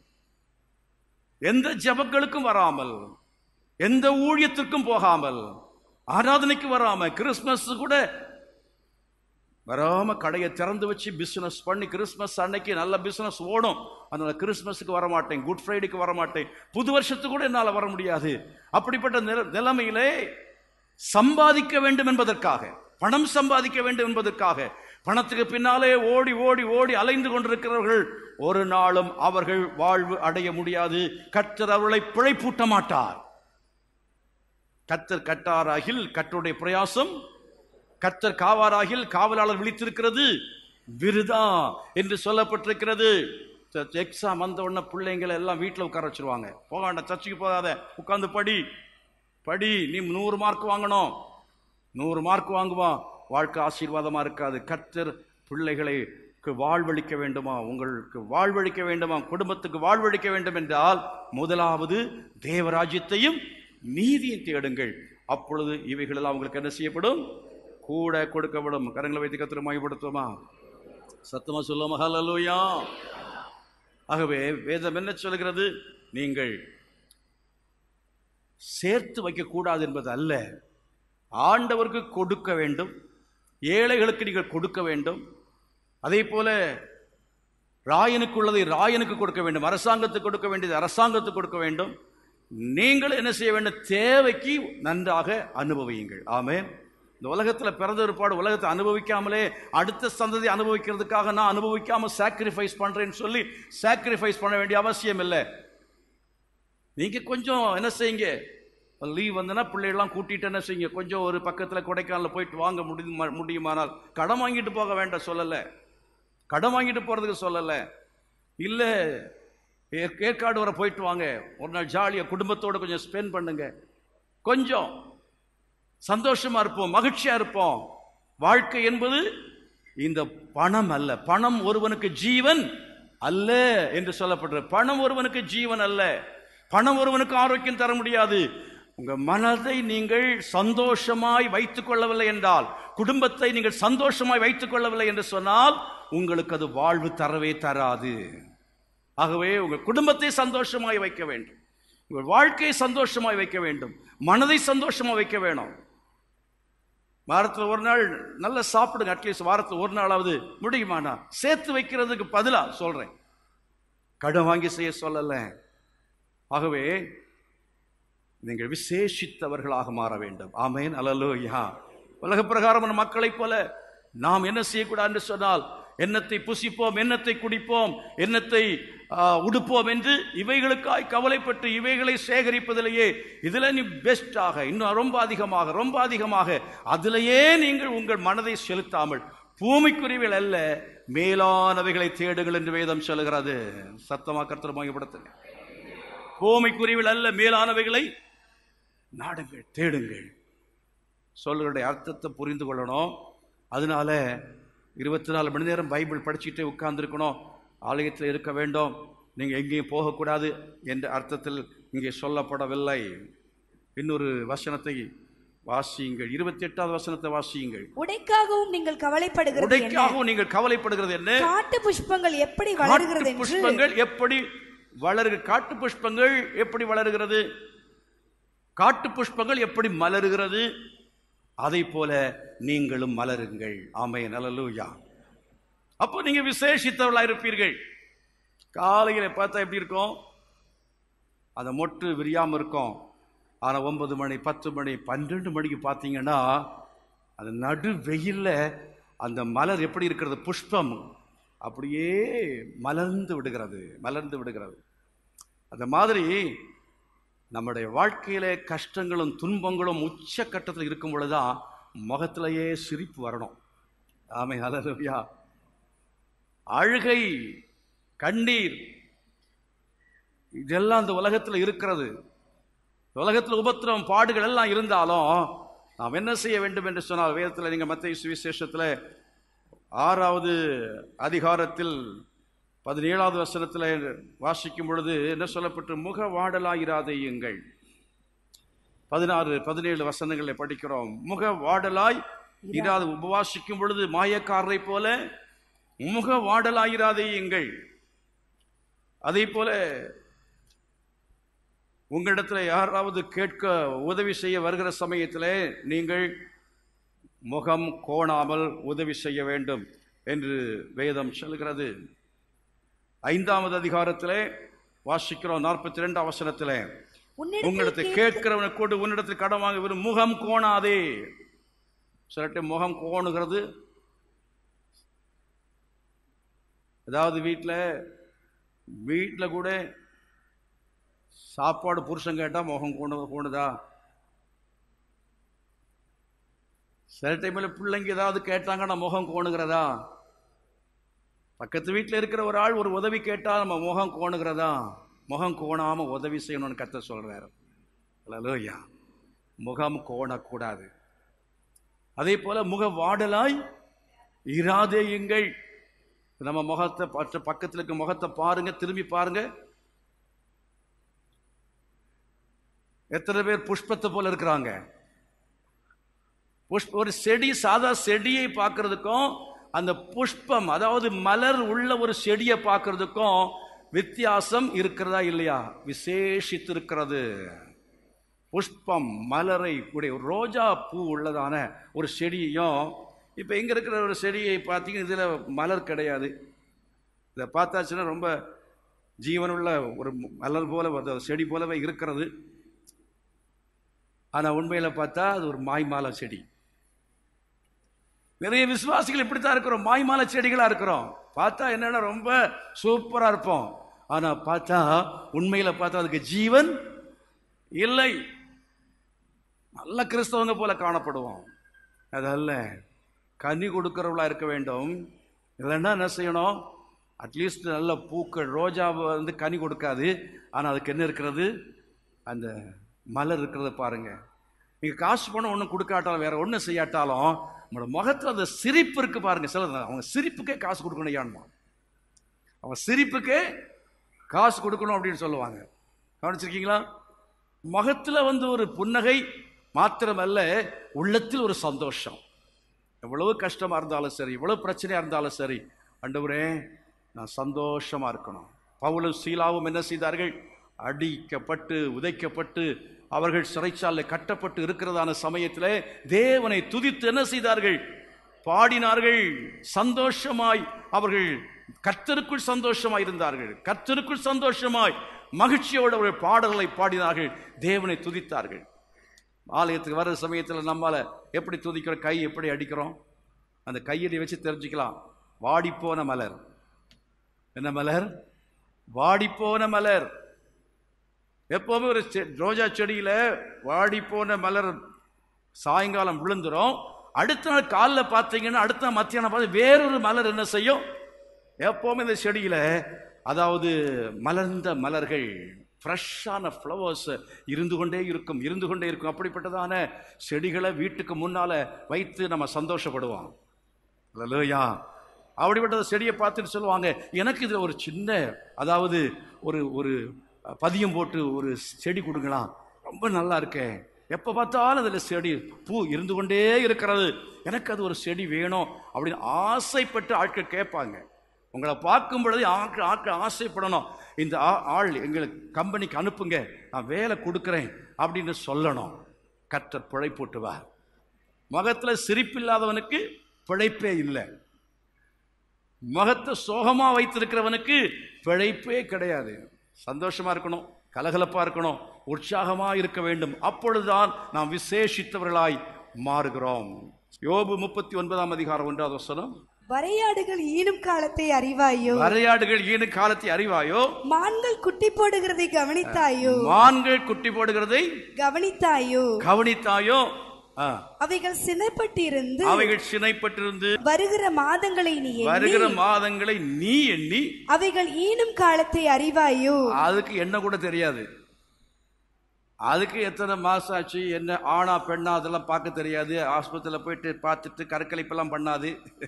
Speaker 1: எந்த ஜபங்களுக்கும் வராமல் எந்த ஊழியத்திற்கும் போகாமல் ஆராதனைக்கு வராம கிறிஸ்மஸ் கூட வராம கடையை திறந்து வச்சு பிசினஸ் பண்ணி கிறிஸ்மஸ் அன்னைக்கு நல்ல பிசினஸ் ஓடும் அதனால கிறிஸ்மஸுக்கு வர மாட்டேன் குட் ஃப்ரைடேக்கு வர மாட்டேன் புது வருஷத்துக்கு கூட என்னால் வர முடியாது அப்படிப்பட்ட நில- நிலைமையிலே சம்பாதிக்க வேண்டும் என்பதற்காக பணம் சம்பாதிக்க வேண்டும் என்பதற்காக பணத்துக்கு பின்னாலே ஓடி ஓடி ஓடி அலைந்து கொண்டிருக்கிறவர்கள் ஒரு நாளும் அவர்கள் வாழ்வு அடைய முடியாது கர்த்தர் அவர்களை பிழைப்பூட்ட மாட்டார் கர்த்தர் கட்டாராகில் கர்த்தருடைய பிரயாசம் கர்த்தர் காவாராகில் காவலாளர் விழித்திருக்கிறது விருதா என்று சொல்லப்பட்டிருக்கிறது எக்ஸாம் வந்த உடனே பிள்ளைங்களை எல்லாம் வீட்டில் உட்கார வச்சிருவாங்க போக வேண்டாம் சர்ச்சுக்கு போகாத உட்கார்ந்து படி படி நீ நூறு மார்க் வாங்கணும் நூறு மார்க் வாங்குவான் வாழ்க்கை ஆசீர்வாதமா இருக்காது கர்த்தர் பிள்ளைகளுக்கு வாழ்வழிக்க வேண்டுமா உங்களுக்கு வாழ்வழிக்க வேண்டுமா குடும்பத்துக்கு வாழ்வழிக்க வேண்டும் என்றால் முதலாவது தேவராஜ்யத்தையும் நீதியும் தேடுங்கள் அப்பொழுது இவைகளெல்லாம் உங்களுக்கு என்ன செய்யப்படும் கூட கொடுக்கப்படும் கரங்களை வைத்து கத்திர மையப்படுத்துவோமா சத்தமா சொல்லுவோமா ஹalleluya ஆகவே வேதம் என்ன சொல்கிறது நீங்கள் சேர்த்து வைக்கக்கூடாது என்பது அல்ல ஆண்டவருக்கு கொடுக்க வேண்டும் ஏழைகளுக்கு நீங்கள் கொடுக்க வேண்டும் அதே போல ராயனுக்கு உள்ளதை ராயனுக்கு கொடுக்க வேண்டும் அரசாங்கத்துக்கு கொடுக்க வேண்டியது அரசாங்கத்துக்கு கொடுக்க வேண்டும் நீங்கள் என்ன செய்ய வேண்டும் தேவைக்கு நன்றாக அனுபவியுங்கள் ஆமென் இந்த உலகத்தில் பிறந்த ஒருபாடு உலகத்தை அனுபவிக்காமலே அடுத்த சந்ததி அனுபவிக்கிறதுக்காக நான் அனுபவிக்காம சாக்ரிஃபைஸ் பண்றேன்னு சொல்லி சாக்ரிஃபைஸ் பண்ண வேண்டிய அவசியம் இல்லை நீங்க கொஞ்சம் என்ன செய்யுங்க லீவ் வந்தனா பிள்ளைகள்லாம் கூட்டிட்டு என்ன செய்யுங்க கொஞ்சம் ஒரு பக்கத்தில் கொடைக்கானல் போயிட்டு வாங்க முடியுமா முடியுமானால் கடன் வாங்கிட்டு போக வேண்டாம் சொல்லலை கடன் வாங்கிட்டு போறதுக்கு சொல்லலை இல்லை ஏ- ஏற்காடு வரை போயிட்டு வாங்க ஒரு நாள் ஜாலியாக குடும்பத்தோட கொஞ்சம் ஸ்பெண்ட் பண்ணுங்க கொஞ்சம் சந்தோஷமா இருப்போம் மகிழ்ச்சியா இருப்போம் வாழ்க்கை என்பது இந்த பணம் அல்ல பணம் ஒருவனுக்கு ஜீவன் அல்ல என்று சொல்லப்படுற பணம் ஒருவனுக்கு ஜீவன் அல்ல பணம் ஒருவனுக்கு ஆரோக்கியம் தர முடியாது உங்க மனதை நீங்கள் சந்தோஷமாய் வைத்துக் கொள்ளவில்லை என்றால் குடும்பத்தை நீங்கள் சந்தோஷமாய் வைத்துக் கொள்ளவில்லை என்று சொன்னால் உங்களுக்கு அது வாழ்வு தரவே தராது ஆகவே உங்கள் குடும்பத்தை சந்தோஷமாய் வைக்க வேண்டும் உங்கள் வாழ்க்கையை சந்தோஷமாய் வைக்க வேண்டும் மனதை சந்தோஷமா வைக்க வேணும் வாரத்தில் ஒரு நாள் நல்லா சாப்பிடுங்க அட்லீஸ்ட் வாரத்தில் ஒரு நாளாவது முடியுமாண்ணா சேர்த்து வைக்கிறதுக்கு பதிலா சொல்றேன் கடன் வாங்கி செய்ய சொல்லல ஆகவே நீங்கள் விசேஷித்தவர்களாக மாற வேண்டும் ஆமேன் அல்லலோயா உலக பிரகாரமான மக்களைப் போல நாம் என்ன செய்யக்கூடாது என்று சொன்னால் எண்ணத்தை புசிப்போம் எண்ணத்தை குடிப்போம் எண்ணத்தை ஆ, உடுப்போம் என்று இவைகளுக்காய் கவலைப்பட்டு இவைகளை சேகரிப்பதிலேயே இதுல நீ பெஸ்டாக இன்னும் ரொம்ப அதிகமாக ரொம்ப அதிகமாக அதிலேயே நீங்கள் உங்கள் மனதை செலுத்தாமல் பூமிக்குரியவில் அல்ல மேலானவைகளை தேடுங்கள் என்று வேதம் சொல்லுகிறது சத்தமா கருத்து மையப்படுத்துங்க பூமிக்குரியவில் அல்ல மேலானவைகளை நாடுங்கள் தேடுங்கள் சொல்லுடைய அர்த்தத்தை புரிந்து கொள்ளணும் அதனால இருபத்தி நாலு மணி நேரம் பைபிள் படிச்சுட்டே உட்கார்ந்துருக்கணும் ஆலயத்தில் இருக்க வேண்டும் நீங்கள் எங்கேயும் போகக்கூடாது என்ற அர்த்தத்தில் இங்கே சொல்லப்படவில்லை இன்னொரு வசனத்தை வாசியுங்கள் இருபத்தி எட்டாவது வசனத்தை வாசியுங்கள்
Speaker 2: உடைக்காகவும் நீங்கள் கவலைப்படுகிறது என்ன
Speaker 1: உடைக்காகவும் நீங்கள் கவலைப்படுகிறது என்ன
Speaker 2: காட்டு புஷ்பங்கள் எப்படி வளருகிறது
Speaker 1: காட்டு
Speaker 2: என்று
Speaker 1: புஷ்பங்கள் எப்படி வளரு காட்டு புஷ்பங்கள் எப்படி வளருகிறது காட்டு புஷ்பங்கள் எப்படி மலருகிறது அதை போல நீங்களும் மலருங்கள் ஆமே நலலூயா அப்போ நீங்க விசேஷித்தவர்களா இருப்பீர்கள் காலையில பார்த்தா எப்படி இருக்கும் அந்த மொட்டு விரியாம இருக்கும் ஆனா ஒன்பது மணி பத்து மணி பன்னெண்டு மணிக்கு பார்த்தீங்கன்னா அந்த நடு வெயில்ல அந்த மலர் எப்படி இருக்கிறது புஷ்பம் அப்படியே மலர்ந்து விடுகிறது மலர்ந்து விடுகிறது அந்த மாதிரி நம்முடைய வாழ்க்கையில கஷ்டங்களும் துன்பங்களும் உச்சக்கட்டத்தில் இருக்கும் பொழுதுதான் முகத்திலேயே சிரிப்பு வரணும் ஆமை அலலுயா அழுகை கண்ணீர் இதெல்லாம் அந்த உலகத்தில் இருக்கிறது உலகத்தில் உபத்திரம் பாடுகள் எல்லாம் இருந்தாலும் நாம் என்ன செய்ய வேண்டும் என்று சொன்னால் வேதத்தில் நீங்கள் மத்திய சுவிசேஷத்தில் ஆறாவது அதிகாரத்தில் பதினேழாவது வசனத்தில் வாசிக்கும் பொழுது என்ன சொல்லப்பட்டு முக வாடலாயிராதையுங்கள் பதினாறு பதினேழு வசனங்களை படிக்கிறோம் முக வாடலாய் இராது உபவாசிக்கும் பொழுது மாயக்காரரை போல முக வாடலாயிராதையுங்கள் அதே போல உங்களிடத்தில் யாராவது கேட்க உதவி செய்ய வருகிற சமயத்திலே நீங்கள் முகம் கோணாமல் உதவி செய்ய வேண்டும் என்று வேதம் சொல்கிறது ஐந்தாவது அதிகாரத்திலே வாசிக்கிறோம் நாற்பத்தி ரெண்டாம் வசனத்திலே
Speaker 2: உன்னிடத்தில்
Speaker 1: உங்களிடத்தை கேட்கிறவனை கொண்டு உன்னிடத்தில் கடன் வாங்க வெறும் முகம் கோணாதே சிலட்டு முகம் கோணுகிறது அதாவது வீட்டில் வீட்டில் கூட சாப்பாடு புருஷன் கேட்டால் முகம் கோணு கோணுதா சில டைமில் பிள்ளைங்க ஏதாவது கேட்டாங்கன்னா முகம் கோணுகிறதா பக்கத்து வீட்டில் இருக்கிற ஒரு ஆள் ஒரு உதவி கேட்டால் நம்ம முகம் கோணுகிறதா முகம் கோணாம உதவி செய்யணும்னு கத்த சொல்றாரு அல்லேலூயா முகம் கோணக்கூடாது அதே போல முக வாடலாய் இராதேயுங்கள் நம்ம முகத்தை பற்ற பக்கத்தில் இருக்க முகத்தை பாருங்க திரும்பி பாருங்க எத்தனை பேர் புஷ்பத்தை போல இருக்கிறாங்க புஷ்ப ஒரு செடி சாதா செடியை பார்க்கறதுக்கும் அந்த புஷ்பம் அதாவது மலர் உள்ள ஒரு செடியை பார்க்கறதுக்கும் வித்தியாசம் இருக்கிறதா இல்லையா விசேஷித்திருக்கிறது புஷ்பம் மலரை உடைய ஒரு ரோஜா பூ உள்ளதான ஒரு செடியையும் இப்போ இங்கே இருக்கிற ஒரு செடியை பார்த்தீங்கன்னா இதில் மலர் கிடையாது இதை பார்த்தாச்சுன்னா ரொம்ப ஜீவனுள்ள ஒரு மலர் போல ஒரு செடி போலவே இருக்கிறது ஆனால் உண்மையில் பார்த்தா அது ஒரு மாய்மாலை செடி நிறைய விசுவாசிகள் இப்படித்தான் இருக்கிறோம் மாய்மாலை செடிகளா இருக்கிறோம் பார்த்தா என்னன்னா ரொம்ப சூப்பரா இருப்போம் ஆனா பார்த்தா உண்மையில பார்த்தா அதுக்கு ஜீவன் இல்லை நல்ல கிறிஸ்தவங்க போல காணப்படுவோம் அதல்ல கனி கொடுக்கிறவளா இருக்க வேண்டும் இல்லைன்னா என்ன செய்யணும் அட்லீஸ்ட் நல்ல பூக்கள் ரோஜா வந்து கனி கொடுக்காது ஆனால் அதுக்கு என்ன இருக்கிறது அந்த மலர் இருக்கிறத பாருங்க நீங்கள் காசு பணம் ஒன்றும் கொடுக்காட்டாலும் வேற ஒன்றும் செய்யாட்டாலும் உங்களோட முகத்தில் அந்த சிரிப்பு இருக்கு பாருங்க சில அவங்க சிரிப்புக்கே காசு கொடுக்கணும் ஏன்மா அவங்க சிரிப்புக்கே காசு கொடுக்கணும் அப்படின்னு சொல்லுவாங்க கவனிச்சிருக்கீங்களா முகத்தில் வந்து ஒரு புன்னகை மாத்திரமல்ல உள்ளத்தில் ஒரு சந்தோஷம் எவ்வளவு கஷ்டமா இருந்தாலும் சரி எவ்வளவு பிரச்சனையா இருந்தாலும் சரி ஆண்டவரே நான் சந்தோஷமா இருக்கணும் பவுலும் சீலாவும் என்ன செய்தார்கள் அடிக்கப்பட்டு உதைக்கப்பட்டு அவர்கள் சிறைச்சாலை கட்டப்பட்டு இருக்கிறதான சமயத்திலே தேவனை துதித்து என்ன செய்தார்கள் பாடினார்கள் சந்தோஷமாய் அவர்கள் கர்த்தருக்குள் சந்தோஷமாய் இருந்தார்கள் கர்த்தருக்குள் சந்தோஷமாய் மகிழ்ச்சியோடு அவர்கள் பாடல்களை பாடினார்கள் தேவனை துதித்தார்கள் ஆலயத்துக்கு வர்ற சமயத்தில் நம்மால எப்படி துதிக்கிறோம் கை எப்படி அடிக்கிறோம் அந்த கையடி வச்சு தெரிஞ்சுக்கலாம் வாடிப்போன மலர் என்ன மலர் வாடிப்போன மலர் எப்பவுமே ஒரு செ- ரோஜா செடியில வாடிப்போன மலர் சாயங்காலம் விழுந்துரும் அடுத்த நாள் காலைல பார்த்தீங்கன்னா அடுத்த நாள் மத்தியானம் பார்த்து வேறொரு மலர் என்ன செய்யும் எப்பவுமே இந்த செடியில அதாவது மலர்ந்த மலர்கள் ஃப்ரெஷ்ஷான ஃப்ளவர்ஸ் இருந்து கொண்டே இருக்கும் இருந்து கொண்டே இருக்கும் அப்படிப்பட்டதான செடிகளை வீட்டுக்கு முன்னால வைத்து நம்ம சந்தோஷப்படுவோம் அல்லையா அப்படிப்பட்ட செடியை பார்த்துட்டு சொல்லுவாங்க எனக்கு இதில் ஒரு சின்ன அதாவது ஒரு ஒரு பதியம் போட்டு ஒரு செடி கொடுங்களா ரொம்ப நல்லா இருக்கே எப்போ பார்த்தாலும் அதில் செடி பூ இருந்து கொண்டே இருக்கிறது எனக்கு அது ஒரு செடி வேணும் அப்படின்னு ஆசைப்பட்டு ஆட்கள் கேட்பாங்க உங்களை பார்க்கும் பொழுது ஆட்கள் ஆட்கள் ஆசைப்படணும் இந்த ஆ- ஆள் எங்களுக்கு கம்பெனிக்கு அனுப்புங்க நான் வேலை கொடுக்குறேன் அப்படின்னு சொல்லணும் கற்றர் பிழைப்பூட்டுவார் முகத்தில் சிரிப்பில்லாதவனுக்கு பிழைப்பே இல்லை முகத்தை சோகமா வைத்திருக்கிறவனுக்கு பிழைப்பே கிடையாது சந்தோஷமா இருக்கணும் கலகலப்பா இருக்கணும் உற்சாகமா இருக்க வேண்டும் அப்பொழுதுதான் நாம் விசேஷித்தவர்களாய் மாறுகிறோம் யோபு முப்பத்தி ஒன்பதாம் அதிகாரம் ஒன்றாவது வசனம்
Speaker 2: வரையாடுகள் ஈனும் காலத்தை அறிவாயோ
Speaker 1: வரையாடுகள் ஈனு காலத்தை அறிவாயோ
Speaker 2: மான்கள் குட்டி போடுகிறதை கவனித்தாயோ
Speaker 1: மான்கள் குட்டி போடுகிறதை
Speaker 2: கவனித்தாயோ
Speaker 1: கவனித்தாயோ ஆ,
Speaker 2: அவைகள் சினைப்பட்டிருந்து
Speaker 1: அவைகள் சினைப்பட்டிருந்து
Speaker 2: வருகிற மாதங்களை நீ எண்ணி
Speaker 1: வருகிற மாதங்களை நீ எண்ணி
Speaker 2: அவைகள் ஈனும் காலத்தை அறிவாயோ
Speaker 1: அதுக்கு என்ன கூட தெரியாது அதுக்கு எத்தனை மாசம் ஆச்சு என்ன ஆணா பெண்ணா அதெல்லாம் பார்க்க தெரியாது ஆஸ்பத்திரியில் போயிட்டு பார்த்துட்டு கருக்கலைப்பெல்லாம் பண்ணாது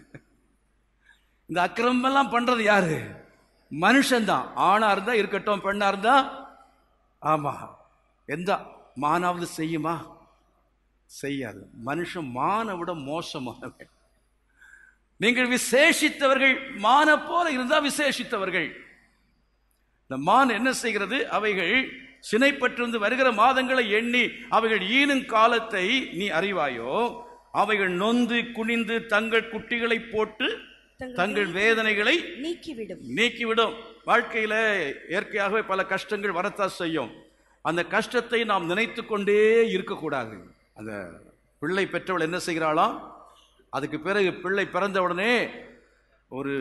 Speaker 1: இந்த அக்கிரமெல்லாம் பண்றது யாரு மனுஷன்தான் ஆணா இருந்தா இருக்கட்டும் பெண்ணா இருந்தா ஆமா எந்த மானாவது செய்யுமா செய்யாது மனுஷன் மானை விட மோசமானவன் நீங்கள் விசேஷித்தவர்கள் மான போல இருந்தா விசேஷித்தவர்கள் இந்த மான் என்ன செய்கிறது அவைகள் சினைப்பட்டிருந்து வருகிற மாதங்களை எண்ணி அவைகள் ஈனும் காலத்தை நீ அறிவாயோ அவைகள் நொந்து குனிந்து தங்கள் குட்டிகளை போட்டு தங்கள் வேதனைகளை
Speaker 2: நீக்கிவிடும்
Speaker 1: நீக்கிவிடும் வாழ்க்கையில இயற்கையாகவே பல கஷ்டங்கள் வரத்தான் செய்யும் அந்த கஷ்டத்தை நாம் நினைத்து கொண்டே இருக்கக்கூடாது அந்த பிள்ளை பெற்றவள் என்ன செய்கிறாளாம் அதுக்கு பிறகு பிள்ளை பிறந்த உடனே ஒரு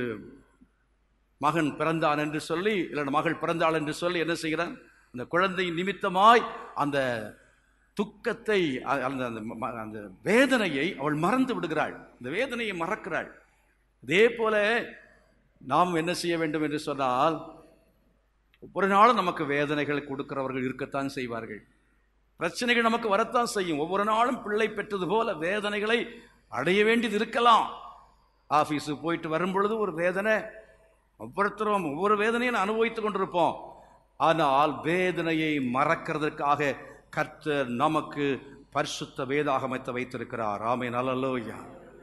Speaker 1: மகன் பிறந்தான் என்று சொல்லி இல்லை மகள் பிறந்தாள் என்று சொல்லி என்ன செய்கிறான் அந்த குழந்தை நிமித்தமாய் அந்த துக்கத்தை அ- அந்த அந்த ம- அந்த வேதனையை அவள் மறந்து விடுகிறாள் அந்த வேதனையை மறக்கிறாள் அதே போல நாம் என்ன செய்ய வேண்டும் என்று சொன்னால் ஒவ்வொரு நாளும் நமக்கு வேதனைகள் கொடுக்கிறவர்கள் இருக்கத்தான் செய்வார்கள் பிரச்சனைகள் நமக்கு வரத்தான் செய்யும் ஒவ்வொரு நாளும் பிள்ளை பெற்றது போல வேதனைகளை அடைய வேண்டியது இருக்கலாம் ஆபீஸுக்கு போயிட்டு வரும் பொழுது ஒரு வேதனை ஒவ்வொருத்தரும் ஒவ்வொரு வேதனையும் அனுபவித்துக் கொண்டிருப்போம் ஆனால் வேதனையை மறக்கிறதற்காக கர்த்தர் நமக்கு பரிசுத்த வேதாகமத்தை வைத்திருக்கிறார் ஆமே நல்லலோயா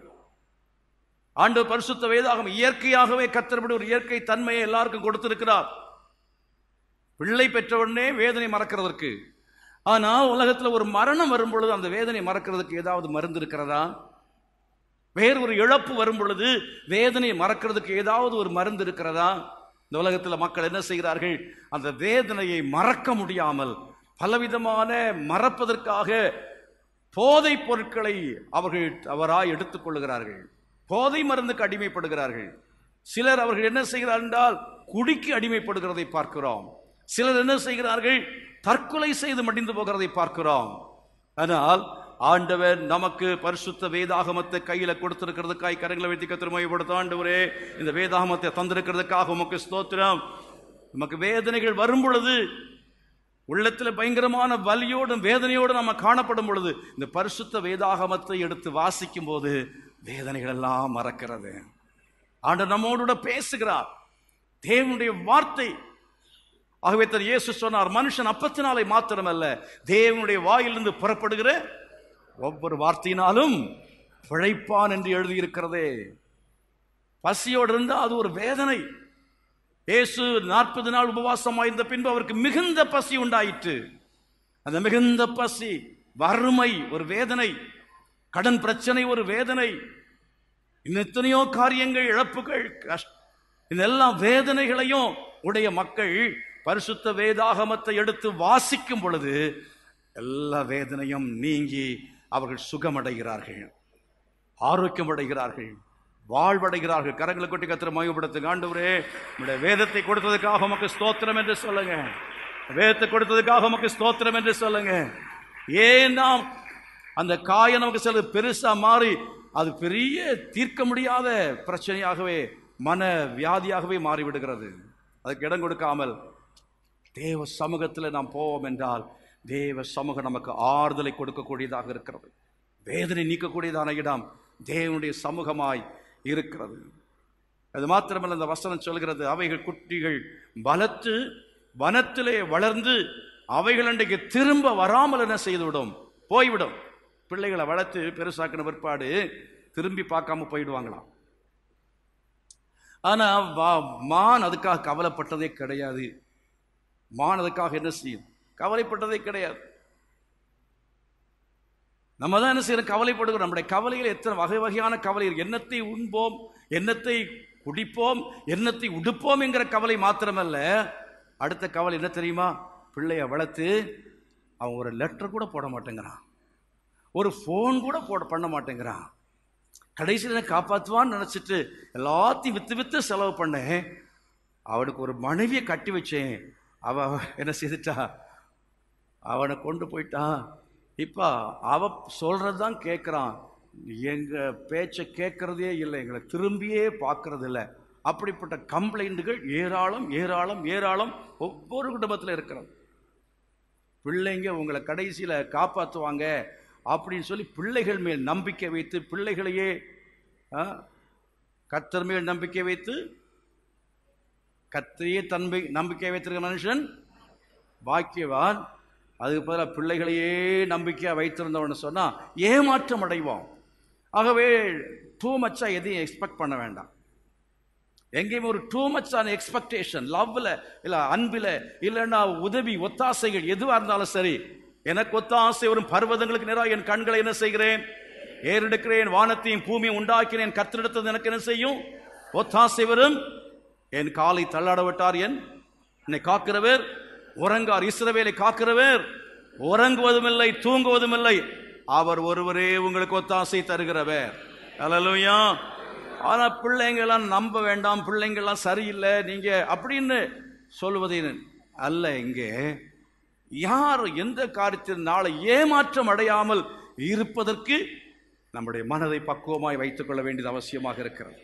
Speaker 1: ஆண்டு பரிசுத்த வேதாகம் இயற்கையாகவே கத்தர்படி ஒரு இயற்கை தன்மையை எல்லாருக்கும் கொடுத்திருக்கிறார் பிள்ளை பெற்றவுடனே வேதனை மறக்கிறதற்கு ஆனா உலகத்துல ஒரு மரணம் வரும் பொழுது அந்த வேதனை மறக்கிறதுக்கு ஏதாவது மருந்து இருக்கிறதா வேறு ஒரு இழப்பு வரும் பொழுது வேதனை மறக்கிறதுக்கு ஏதாவது ஒரு மருந்து இருக்கிறதா இந்த உலகத்துல மக்கள் என்ன செய்கிறார்கள் அந்த வேதனையை மறக்க முடியாமல் பலவிதமான மறப்பதற்காக போதை பொருட்களை அவர்கள் அவராய் எடுத்துக்கொள்கிறார்கள் போதை மருந்துக்கு அடிமைப்படுகிறார்கள் சிலர் அவர்கள் என்ன செய்கிறார்கள் என்றால் குடிக்கு அடிமைப்படுகிறதை பார்க்கிறோம் சிலர் என்ன செய்கிறார்கள் தற்கொலை செய்து மடிந்து போகிறதை பார்க்கிறோம் ஆனால் ஆண்டவர் நமக்கு பரிசுத்த வேதாகமத்தை கையில கொடுத்திருக்கிறதுக்காய் கரங்களை வைத்து கத்திரமைப்படுத்த ஆண்டவரே இந்த வேதாகமத்தை தந்திருக்கிறதுக்காக உமக்கு ஸ்தோத்திரம் நமக்கு வேதனைகள் வரும் பொழுது உள்ளத்தில் பயங்கரமான வலியோடும் வேதனையோடும் நம்ம காணப்படும் பொழுது இந்த பரிசுத்த வேதாகமத்தை எடுத்து வாசிக்கும் போது வேதனைகள் எல்லாம் மறக்கிறது ஆண்டவர் நம்மோடு கூட பேசுகிறார் தேவனுடைய வார்த்தை ஆகவே தன் இயேசு சொன்னார் மனுஷன் அப்பத்தினாலே மாத்திரமல்ல தேவனுடைய வாயிலிருந்து புறப்படுகிற ஒவ்வொரு வார்த்தையினாலும் பிழைப்பான் என்று எழுதியிருக்கிறதே பசியோடு இருந்தால் அது ஒரு வேதனை இயேசு நாற்பது நாள் உபவாசமாயிருந்த பின்பு அவருக்கு மிகுந்த பசி உண்டாயிற்று அந்த மிகுந்த பசி வறுமை ஒரு வேதனை கடன் பிரச்சனை ஒரு வேதனை இன்னும் எத்தனையோ காரியங்கள் இழப்புகள் கஷ்ட இதெல்லாம் வேதனைகளையும் உடைய மக்கள் பரிசுத்த வேதாகமத்தை எடுத்து வாசிக்கும் பொழுது எல்லா வேதனையும் நீங்கி அவர்கள் சுகமடைகிறார்கள் ஆரோக்கியம் அடைகிறார்கள் வாழ்வடைகிறார்கள் கரங்களை கொட்டி கத்திர மயப்படுத்துங்க ஆண்டவரே உடைய வேதத்தை கொடுத்ததுக்காக உமக்கு ஸ்தோத்திரம் என்று சொல்லுங்க வேதத்தை கொடுத்ததுக்காக உமக்கு ஸ்தோத்திரம் என்று சொல்லுங்க ஏன் நாம் அந்த காயம் நமக்கு சில பெருசா மாறி அது பெரிய தீர்க்க முடியாத பிரச்சனையாகவே மன வியாதியாகவே மாறிவிடுகிறது அதுக்கு இடம் கொடுக்காமல் தேவ சமூகத்தில் நாம் போவோம் என்றால் தேவ சமூகம் நமக்கு ஆறுதலை கொடுக்கக்கூடியதாக இருக்கிறது வேதனை நீக்கக்கூடியதான இடம் தேவனுடைய சமூகமாய் இருக்கிறது அது மாத்திரமல்ல அந்த வசனம் சொல்கிறது அவைகள் குட்டிகள் பலத்து வனத்திலே வளர்ந்து அவைகள் அன்றைக்கு திரும்ப வராமல் என்ன செய்துவிடும் போய்விடும் பிள்ளைகளை வளர்த்து பெருசாக்கின பிற்பாடு திரும்பி பார்க்காம போயிடுவாங்களாம் ஆனா வா- மான் அதுக்காக கவலைப்பட்டதே கிடையாது மான் அதுக்காக என்ன செய்யும் கவலைப்பட்டதே கிடையாது நம்ம தான் என்ன செய்யறோம் கவலைப்படுகிறோம் நம்முடைய கவலையில் எத்தனை வகை வகையான கவலை இருக்கு எண்ணத்தை உண்போம் எண்ணத்தை குடிப்போம் எண்ணத்தை உடுப்போம் என்கிற கவலை மாத்திரமல்ல அடுத்த கவலை என்ன தெரியுமா பிள்ளைய வளர்த்து அவன் ஒரு லெட்டர் கூட போட மாட்டேங்கிறான் ஒரு ஃபோன் கூட போட பண்ண மாட்டேங்கிறான் கடைசியில் என்ன காப்பாற்றுவான்னு நினச்சிட்டு எல்லாத்தையும் வித்து வித்து செலவு பண்ணேன் அவனுக்கு ஒரு மனைவியை கட்டி வச்சேன் அவ அவ என்ன செய்துட்டா அவனை கொண்டு போயிட்டான் இப்போ அவ சொல்றது தான் கேட்குறான் எங்க பேச்சை கேட்கறதே இல்லை எங்களை திரும்பியே பார்க்கறது இல்லை அப்படிப்பட்ட கம்ப்ளைண்ட்டுகள் ஏராளம் ஏராளம் ஏராளம் ஒவ்வொரு குடும்பத்தில் இருக்கிறது பிள்ளைங்க உங்களை கடைசியில் காப்பாற்றுவாங்க அப்படின்னு சொல்லி பிள்ளைகள் மேல் நம்பிக்கை வைத்து பிள்ளைகளையே ஆ, கர்த்தர் மேல் நம்பிக்கை வைத்து கர்த்தரையே தன்பை நம்பிக்கை வைத்திருக்க மனுஷன் பாக்கியவான் அதுக்கு பதிலாக பிள்ளைகளையே நம்பிக்கையாக வைத்திருந்தவன் சொன்னால் ஏமாற்றம் அடைவோம் ஆகவே டூ மச்சா எதையும் எக்ஸ்பெக்ட் பண்ண வேண்டாம் எங்கேயுமே ஒரு டூ மச்சான எக்ஸ்பெக்டேஷன் லவ்ல இல்ல அன்பில இல்லைன்னா உதவி ஒத்தாசைகள் எதுவா இருந்தாலும் சரி எனக்கு ஒத்தாசை வரும் பர்வதங்களுக்கு நேராக என் கண்களை என்ன செய்கிறேன் ஏறெடுக்கிறேன் வானத்தையும் பூமியும் உண்டாக்கினேன் கத்திரெடுத்தது எனக்கு என்ன செய்யும் ஒத்தாசை வரும் என் காலை தள்ளாட விட்டார் என் என்னை காக்கிறவர் உறங்கார் இஸ்ரவேலை காக்கிறவர் உறங்குவதும் இல்லை தூங்குவதும் இல்லை அவர் ஒருவரே உங்களுக்கு ஒத்தாசை தருகிறவர் அல்லேலூயா ஆனா பிள்ளைங்கெல்லாம் நம்ப வேண்டாம் பிள்ளைங்கெல்லாம் சரியில்லை நீங்க அப்படின்னு சொல்வதை அல்ல இங்கே யார் எந்த காரியத்தில் நாளை ஏமாற்றம் அடையாமல் இருப்பதற்கு நம்முடைய மனதை பக்குவமாய் வைத்துக் கொள்ள வேண்டியது அவசியமாக இருக்கிறது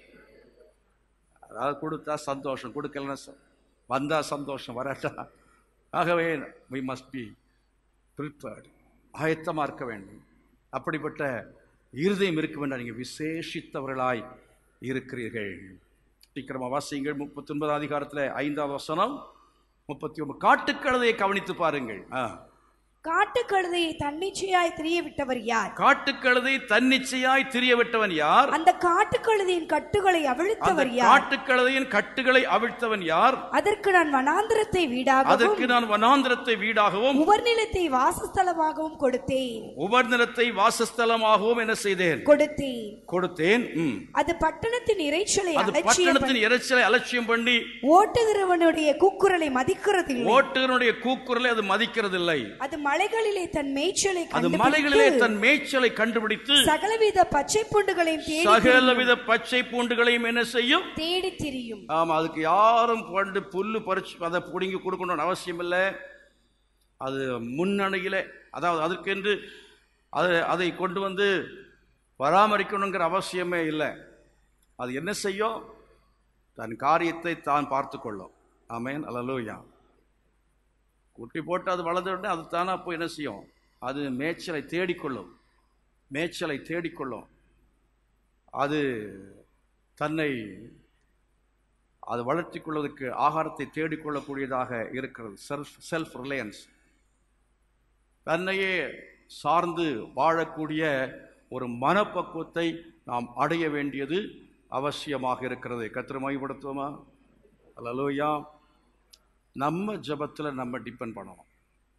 Speaker 1: அதாவது கொடுத்தா சந்தோஷம் கொடுக்கலன்னா ச- வந்தா சந்தோஷம் வராட்டா ஆகவே வி மஸ்ட் பி ப்ரிப்பேர்டு ஆயத்தமாக இருக்க வேண்டும் அப்படிப்பட்ட இருதயம் இருக்க வேண்டாம் நீங்கள் விசேஷித்தவர்களாய் இருக்கிறீர்கள் சீக்கிரமா வாசியுங்கள் முப்பத்தி ஒன்பது அதிகாரத்தில் ஐந்தாவது வசனம் முப்பத்தி ஒன்பது காட்டுக்கழுதையை கவனித்து பாருங்கள் ஆ.
Speaker 2: காட்டுக்கழுதையை தன்னிச்சையாய் திரிய விட்டவர் யார்
Speaker 1: காட்டுக்கழுதை தன்னிச்சையாய் திரிய விட்டவன் யார்
Speaker 2: அந்த காட்டுக்கழுதையின் கட்டுகளை
Speaker 1: அந்த
Speaker 2: அவிழ்த்தவர் யார்
Speaker 1: காட்டுக்கழுதையின் கட்டுகளை அவிழ்த்தவன் யார்
Speaker 2: அதற்கு நான் வனாந்திரத்தை வீடாகவும்
Speaker 1: அதற்கு நான் வனாந்திரத்தை வீடாகவும்
Speaker 2: உவர்நிலத்தை வாசஸ்தலமாகவும் கொடுத்தேன்
Speaker 1: உபர்நிலத்தை வாசஸ்தலமாகவும் என்ன செய்தேன்
Speaker 2: கொடுத்தேன்
Speaker 1: கொடுத்தேன் ம்.
Speaker 2: அது பட்டணத்தின் இறைச்சலை
Speaker 1: அது
Speaker 2: அலட்சியம்
Speaker 1: பட்டணத்தின் இறைச்சலை அலட்சியம் பண்ணி
Speaker 2: ஓட்டுகிறவனுடைய கூக்குரலை மதிக்கிறதில்லை
Speaker 1: ஓட்டுகிறனுடைய கூக்குரலை அது மதிக்கிறதில்லை
Speaker 2: அது மலைகளிலே தன் மேய்ச்சலை
Speaker 1: அது
Speaker 2: கண்டுபிடித்து
Speaker 1: மலைகளிலே தன் மேய்ச்சலை கண்டுபிடித்து
Speaker 2: சகலவித பச்சை புண்டுகளையும் தேடி
Speaker 1: சகலவித பச்சை பூண்டுகளையும் என்ன செய்யும்
Speaker 2: தேடி திரியும்
Speaker 1: ஆமா அதுக்கு யாரும் கொண்டு புல்லு பறிச்சு அதை பிடுங்கி கொடுக்கணும்னு அவசியம் இல்லை அது முன்னணியில அதாவது அதற்கென்று அது அதை கொண்டு வந்து பராமரிக்கணுங்கிற அவசியமே இல்லை அது என்ன செய்யும் தன் காரியத்தை தான் பார்த்து கொள்ளும் ஆமேன் அல்லலூயா குட்டி போட்டு அது வளர்ந்த உடனே அது தானா போய் என்ன செய்யும் அது மேய்ச்சலை தேடிக்கொள்ளும் மேய்ச்சலை தேடிக்கொள்ளும் அது தன்னை அது வளர்த்தி கொள்வதற்கு ஆகாரத்தை தேடிக்கொள்ளக்கூடியதாக இருக்கிறது செல்ஃப் செல்ஃப் ரிலையன்ஸ் தன்னையே சார்ந்து வாழக்கூடிய ஒரு மனப்பக்குவத்தை நாம் அடைய வேண்டியது அவசியமாக இருக்கிறது கத்திர மைப்படுத்துவோமா அல்லலோயா நம்ம ஜபத்தில் நம்ம டிபெண்ட் பண்ணணும்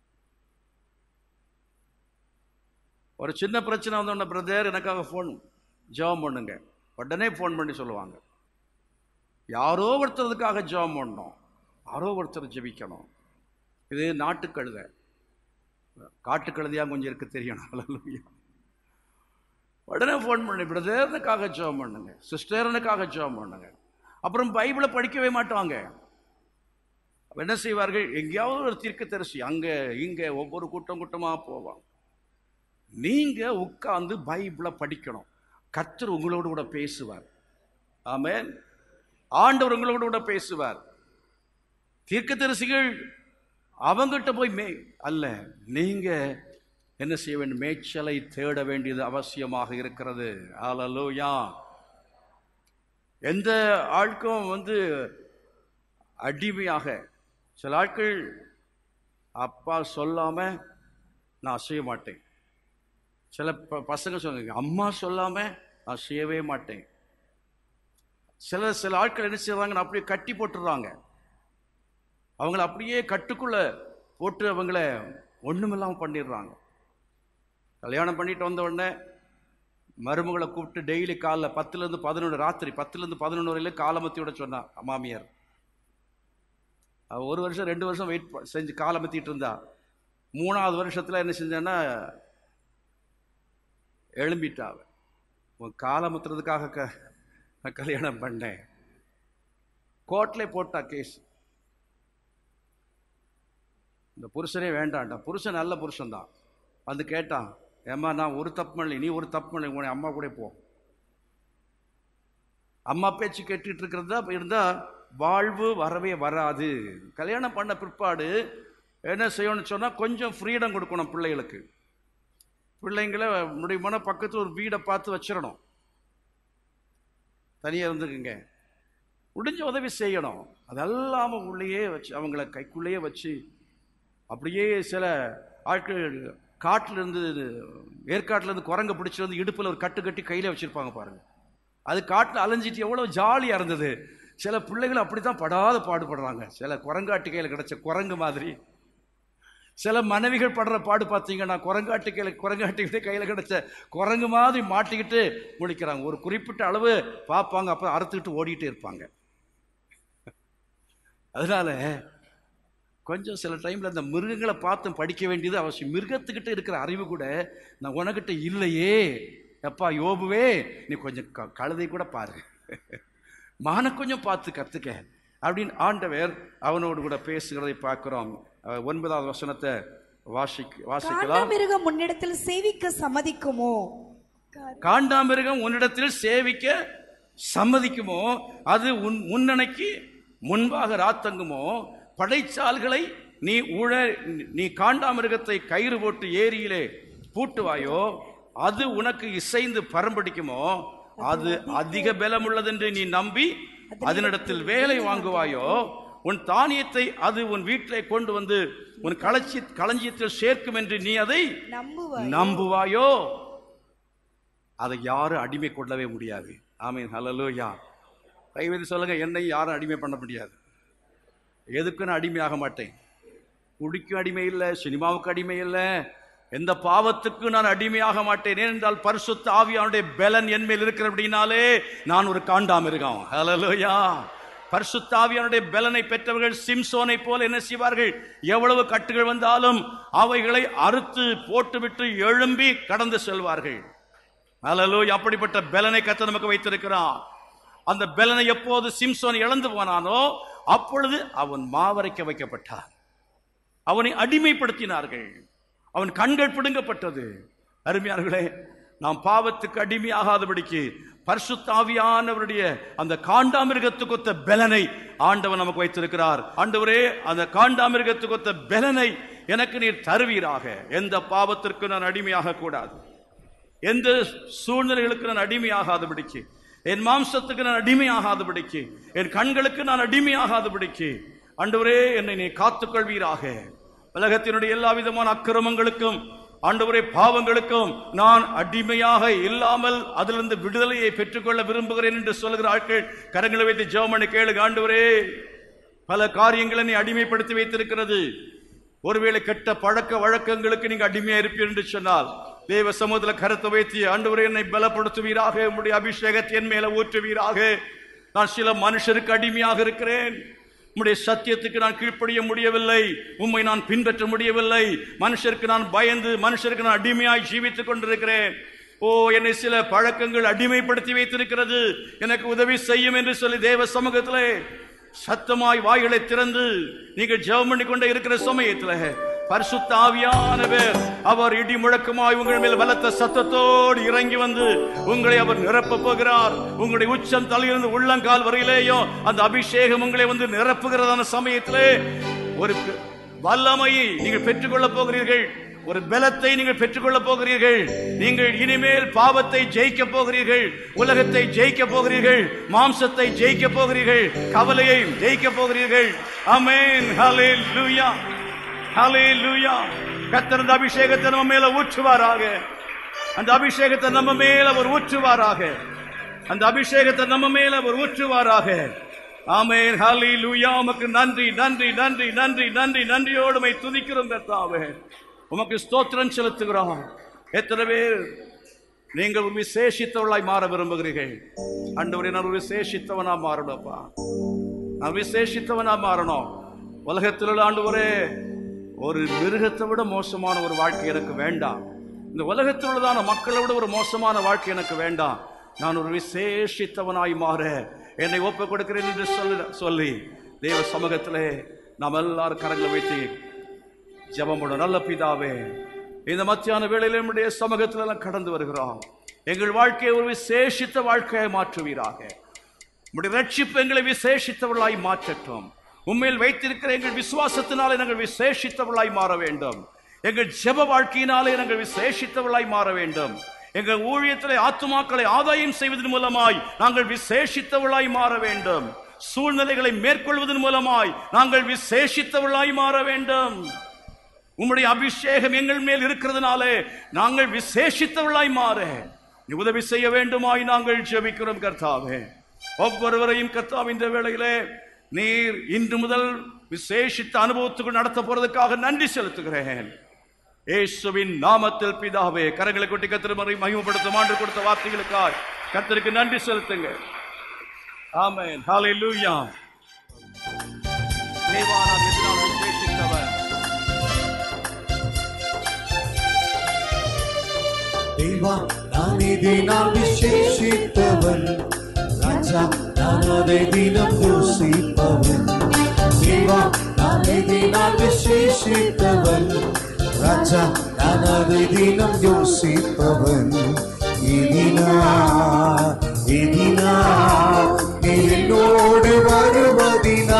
Speaker 1: ஒரு சின்ன பிரச்சனை வந்தோடனே பிரதர் எனக்காக ஃபோன் ஜெபம் பண்ணுங்க உடனே ஃபோன் பண்ணி சொல்லுவாங்க யாரோ ஒருத்தருக்காக ஜெபம் பண்ணணும் யாரோ ஒருத்தர் ஜெபிக்கணும் இது நாட்டுக்கழுதை காட்டுக்கழுதையாக கொஞ்சம் இருக்கு தெரியணும் அல்லேலூயா. உடனே ஃபோன் பண்ணி பிரதர்னுக்காக ஜெபம் பண்ணுங்க சிஸ்டர்னுக்காக ஜெபம் பண்ணுங்க அப்புறம் பைபிளை படிக்கவே மாட்டாங்க அப்ப என்ன செய்வார்கள் எங்கேயாவது ஒரு தீர்க்கதரிசி அங்கே இங்கே ஒவ்வொரு கூட்டம் கூட்டமாக போவாங்க நீங்க உட்கார்ந்து பைபிளை படிக்கணும் கர்த்தர் உங்களோடு கூட பேசுவார் ஆமென் ஆண்டவர் உங்களோடு கூட பேசுவார் தீர்க்கதரிசிகள் அவங்கிட்ட போய் மே அல்ல நீங்க என்ன செய்ய வேண்டும் மேய்ச்சலை தேட வேண்டியது அவசியமாக இருக்கிறது ஆலலூயா எந்த ஆட்கும் வந்து அடிமையாக சில ஆட்கள் அப்பா சொல்லாம நான் செய்ய மாட்டேன் சில ப- பசங்க சொல்லுங்க அம்மா சொல்லாம நான் செய்யவே மாட்டேன் சில சில ஆட்கள் என்ன செய்றாங்கன்னு அப்படியே கட்டி போட்டுடுறாங்க அவங்கள அப்படியே கட்டுக்குள்ள போட்டு அவங்கள ஒண்ணுமில்லாம பண்ணிடுறாங்க கல்யாணம் பண்ணிட்டு வந்த உடனே மருமகளை கூப்பிட்டு டெய்லி காலைல பத்துலேருந்து பதினொன்று ராத்திரி பத்துலேருந்து பதினொன்று வரையில காலமத்தியோட சொன்னா மாமியார் அவ ஒரு வருஷம் ரெண்டு வருஷம் வெயிட் செஞ்சு காலமத்திட்டு இருந்தா மூணாவது வருஷத்துல என்ன செஞ்சேன்னா எழும்பிட்டா அவ உன் காலமுத்துறதுக்காக க நான் கல்யாணம் பண்ணேன் கோர்ட்ல போட்டா கேஸ் இந்த புருஷனே வேண்டான்டா புருஷன் நல்ல புருஷன் தான் வந்து கேட்டான் ஏம்மா நான் ஒரு தப்பு பண்ணல நீ ஒரு தப்பு பண்ணல உன் அம்மா கூட போ அம்மா பேச்சு கேட்டுட்டு இருக்கிறது தான் இருந்தா வாழ்வு வரவே வராது கல்யாணம் பண்ண பிற்பாடு என்ன செய்யணும்னு சொன்னா கொஞ்சம் ஃப்ரீடம் கொடுக்கணும் பிள்ளைகளுக்கு பிள்ளைங்களை முடியுமான பக்கத்தில் ஒரு வீடை பார்த்து வச்சிடணும் தனியாக இருந்துக்குங்க முடிஞ்ச உதவி செய்யணும் அதெல்லாம உள்ளேயே வச்சு அவங்கள கைக்குள்ளேயே வச்சு அப்படியே சில ஆட்கள் காட்டுல இருந்து ஏற்காட்டுல இருந்து குரங்க பிடிச்சி வந்து இடுப்புல ஒரு கட்டு கட்டி கையில வச்சிருப்பாங்க பாருங்க அது காட்டுல அலைஞ்சிட்டு எவ்வளவு ஜாலியா இருந்தது சில பிள்ளைகள் அப்படித்தான் படாத பாடுபடுறாங்க சில குரங்காட்டு கையில கிடைச்ச குரங்கு மாதிரி சில மனைவிகள் படுற பாடு பார்த்தீங்கன்னா குரங்காட்டு கையில குரங்காட்டிக்கிட்டு கையில கிடைச்ச குரங்கு மாதிரி மாட்டிக்கிட்டு முடிக்கிறாங்க ஒரு குறிப்பிட்ட அளவு பார்ப்பாங்க அப்ப அறுத்துக்கிட்டு ஓடிட்டே இருப்பாங்க அதனால கொஞ்சம் சில டைம்ல அந்த மிருகங்களை பார்த்து படிக்க வேண்டியது அவசியம் மிருகத்துக்கிட்ட இருக்கிற அறிவு கூட நான் உனக்கிட்ட இல்லையே எப்பா யோபுவே நீ கொஞ்சம் க- கழுதை கூட பாரு மான கொஞ்சம் பார்த்து கத்துக்க அப்படின்னு ஆண்டவர் அவனோடு கூட பேசுகிறதை பார்க்கிறோம் அஹ் ஒன்பதாவது வசனத்தை வாசிக் வாசிக்கலாம்
Speaker 2: காண்டாமிருகம் முன்னிடத்தில் சேவிக்க சம்மதிக்குமோ
Speaker 1: காண்டாமிருகம் உன்னிடத்தில் சேவிக்க சம்மதிக்குமோ அது உன் முன்னணைக்கு முன்பாக ராத்தங்குமோ படைச்சால்களை நீ உழ நீ காண்டாமிருகத்தை கயிறு போட்டு ஏரியிலே பூட்டுவாயோ அது உனக்கு இசைந்து பரம்படிக்குமோ அது அதிக பலமுள்ளதென்று நீ நம்பி அதனிடத்தில் வேலை வாங்குவாயோ உன் தானியத்தை அது உன் வீட்டிலே கொண்டு வந்து உன் களச்சி களஞ்சியத்தில் சேர்க்கும் என்று நீ அதை
Speaker 2: நம்புவாய்
Speaker 1: நம்புவாயோ அதை யாரும் அடிமை கொள்ளவே முடியாது ஆமீன் ஹalleluya கைவதி சொல்லுங்க என்னை யாரும் அடிமை பண்ண முடியாது எதுக்கும் நான் அடிமையாக மாட்டேன் குடிக்கும் அடிமை இல்லை சினிமாவுக்கு அடிமை இல்லை எந்த பாவத்துக்கும் நான் அடிமையாக மாட்டேன் ஏனென்றால் பரிசுத்த ஆவியானுடைய பலன் என் மேல் இருக்கிற அப்படின்னாலே நான் ஒரு காண்டாமிருகம் ஹalleluya பரிசுத்த ஆவியானுடைய பலனை பெற்றவர்கள் சிம்சோனை போல என்ன செய்வார்கள் எவ்வளவு கட்டுகள் வந்தாலும் அவைகளை அறுத்து போட்டுவிட்டு எழும்பி கடந்து செல்வார்கள் ஹalleluya அப்படிப்பட்ட பலனை கத்த நமக்கு வைத்திருக்கிறான் அந்த பலனை எப்போது சிம்சோன் இழந்து போனானோ அப்பொழுது அவன் மாவரைக்க வைக்கப்பட்டான் அவனை அடிமைப்படுத்தினார்கள் அவன் கண்கள் பிடுங்கப்பட்டது அருமையானவர்களே நாம் பாவத்துக்கு அடிமையாகாதபடிக்கு பரிசுத்தாவியானவருடைய அந்த காண்டாமிருகத்துக்கு ஒத்த பலனை ஆண்டவன் நமக்கு வைத்திருக்கிறார் ஆண்டவரே அந்த காண்டாமிருகத்துக்கு ஒத்த பலனை எனக்கு நீர் தருவீராக எந்த பாவத்திற்கு நான் அடிமையாக கூடாது எந்த சூழ்நிலைகளுக்கு நான் அடிமையாகாதபடிக்கு என் மாம்சத்துக்கு நான் அடிமையாகாதபடிக்கு என் கண்களுக்கு நான் அடிமையாகாதபடிக்கு ஆண்டவரே என்னை நீ காத்துக்கொள்வீராக உலகத்தினுடைய எல்லா விதமான அக்கிரமங்களுக்கும் ஆண்டவரே பாவங்களுக்கும் நான் அடிமையாக இல்லாமல் அதிலிருந்து விடுதலையை பெற்றுக்கொள்ள விரும்புகிறேன் என்று சொல்லுகிற ஆட்கள் கரங்களை வைத்து ஜெபமணி கேளுங்க ஆண்டவரே பல காரியங்களை நீ அடிமைப்படுத்தி வைத்திருக்கிறது ஒருவேளை கெட்ட பழக்க வழக்கங்களுக்கு நீங்க அடிமையா இருப்பீர் என்று சொன்னால் தேவ சமூகத்துல கருத்தை வைத்து ஆண்டவரே என்னை பலப்படுத்துவீராக உம்முடைய அபிஷேகத்தை என் மேல ஊற்றுவீராக நான் சில மனுஷருக்கு அடிமையாக இருக்கிறேன் உம்முடைய சத்தியத்துக்கு நான் கீழ்ப்படிய முடியவில்லை உம்மை நான் பின்பற்ற முடியவில்லை மனுஷருக்கு நான் பயந்து மனுஷருக்கு நான் அடிமையாய் ஜீவித்துக் கொண்டிருக்கிறேன் ஓ என்னை சில பழக்கங்கள் அடிமைப்படுத்தி வைத்திருக்கிறது எனக்கு உதவி செய்யும் என்று சொல்லி தேவ சமூகத்திலே சத்தமாய் வாய்களை திறந்து நீங்கள் ஜெபம் பண்ணி கொண்டே இருக்கிற சமயத்துல பரிசுத்த ஆவியானவர் அவர் இடி முழக்கமாய் உங்கள் மேல் பலத்த சத்தத்தோடு இறங்கி வந்து உங்களை அவர் நிரப்ப போகிறார் உங்களுடைய உச்சம் தலையிலிருந்து உள்ளங்கால் வரையிலேயும் அந்த அபிஷேகம் உங்களை வந்து நிரப்புகிறதான சமயத்திலே ஒரு பெ- வல்லமையை நீங்கள் பெற்றுக்கொள்ள போகிறீர்கள் ஒரு பலத்தை நீங்கள் பெற்றுக்கொள்ள போகிறீர்கள் நீங்கள் இனிமேல் பாவத்தை ஜெயிக்க போகிறீர்கள் உலகத்தை ஜெயிக்க போகிறீர்கள் மாம்சத்தை ஜெயிக்க போகிறீர்கள் கவலையை ஜெயிக்க போகிறீர்கள் அமேன் ஹalleluya ஹalleluya கர்த்தர் அந்த அபிஷேகத்தை நம்ம மேல ஊற்றுவாராக அந்த அபிஷேகத்தை நம்ம மேல அவர் ஊற்றுவாராக அந்த அபிஷேகத்தை நம்ம மேல அவர் ஊற்றுவாராக ஆமென் ஹalleluya உமக்கு நன்றி நன்றி நன்றி நன்றி நன்றி நன்றியோடு உம்மை துதிக்கிறோம் கர்த்தாவே உமக்கு ஸ்தோத்திரம் செலுத்துகிறோம் எத்தனை பேர் நீங்கள் ஒரு விசேஷித்தவளாய் மாற விரும்புகிறீர்கள் ஆண்டவரே நான் ஒரு விசேஷித்தவனா மாறணும்ப்பா நான் விசேஷித்தவனா மாறணும் உலகத்தில் உள்ள ஆண்டவரே ஒரு மிருகத்தை விட மோசமான ஒரு வாழ்க்கை எனக்கு வேண்டாம் இந்த உலகத்தில் உள்ளதான மக்களை விட ஒரு மோசமான வாழ்க்கை எனக்கு வேண்டாம் நான் ஒரு விசேஷித்தவனாய் மாற என்னை ஒப்புக் கொடுக்கிறேன் என்று சொல்லி சொல்லி தேவ சமூகத்திலே நாம் எல்லாரும் கரங்களை வைத்து ஜெபமுடன் நல்ல பிதாவே இந்த மத்தியான வேளையில நம்முடைய சமூகத்தில் எல்லாம் கடந்து வருகிறோம் எங்கள் வாழ்க்கையை ஒரு விசேஷித்த வாழ்க்கையை மாற்றுவீராக உம்முடைய ரட்சிப்பு எங்களை விசேஷித்தவர்களாய் மாற்றட்டும் உண்மையில் வைத்திருக்கிற எங்கள் விசுவாசத்தினாலே நாங்கள் விசேஷித்தவர்களாய் மாற வேண்டும் எங்கள் ஜெப வாழ்க்கையினாலே நாங்கள் விசேஷித்தவர்களாய் மாற வேண்டும் எங்கள் ஊழியத்திலே ஆத்துமாக்களை ஆதாயம் செய்வதன் மூலமாய் நாங்கள் விசேஷித்தவர்களாய் மாற வேண்டும் சூழ்நிலைகளை மேற்கொள்வதன் மூலமாய் நாங்கள் விசேஷித்தவர்களாய் மாற வேண்டும் உம்முடைய அபிஷேகம் எங்கள் மேல் இருக்கிறதுனாலே நாங்கள் விசேஷித்தவர்களாய் மாற நீ உதவி செய்ய வேண்டுமாய் நாங்கள் ஜெபிக்கிறோம் கர்த்தாவே ஒவ்வொருவரையும் கர்த்தாவே இந்த வேளையிலே நீர் இன்று முதல் விசேஷித்த அனுபவத்துக்குள் நடத்த போறதுக்காக நன்றி செலுத்துகிறேன் இயேசுவின் நாமத்தில் பிதாவே கரங்களை கொட்டி கத்திரமறை மகிமைப்படுத்தும் ஆண்டு கொடுத்த வார்த்தைகளுக்காய் கர்த்தருக்கு நன்றி செலுத்துங்க ஆமென் ஹalleluya தேவா நாம் எதிரால் விசேஷித்தவர்
Speaker 3: தேவா நான் இதனால் விசேஷித்தவன் ராஜா நான் அதை தினம் யோசிப்பவன் தேவா நான் இதனால் விசேஷித்தவன் ராஜா நான் அதை தினம் யோசிப்பவன் இதினா இதினா நீ என்னோடு வருவதினா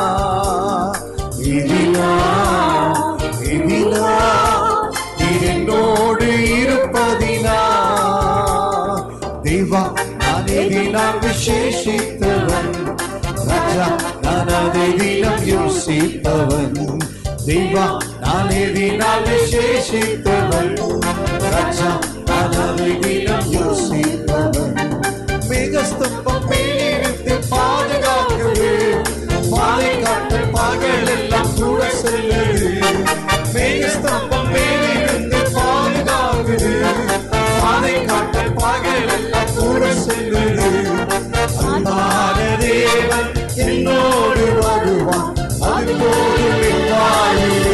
Speaker 3: இதினா இதினா நீ என்னோடு இருப்பதினா தேவா நான் எதினால் விசேஷித்தவன் ராஜா நான் அதை தினம் யோசிப்பவன் தேவா நான் எதினால் விசேஷித்தவன் ராஜா நான் அதை தினம் யோசிப்பவன் மேகஸ்தம்பம் மேலிருந்து பாதுகாக்குது மாலை காட்டு பகல் எல்லாம் கூட செல்லுது மேகஸ்தம்பம் மேலிருந்து பாதுகாக்குது மாலை காட்டு பகல் எல்லாம் கூட செல்லுது அன்பான தேவன் என்னோடு வருவான் அது போதும் என் வாழ்விலே.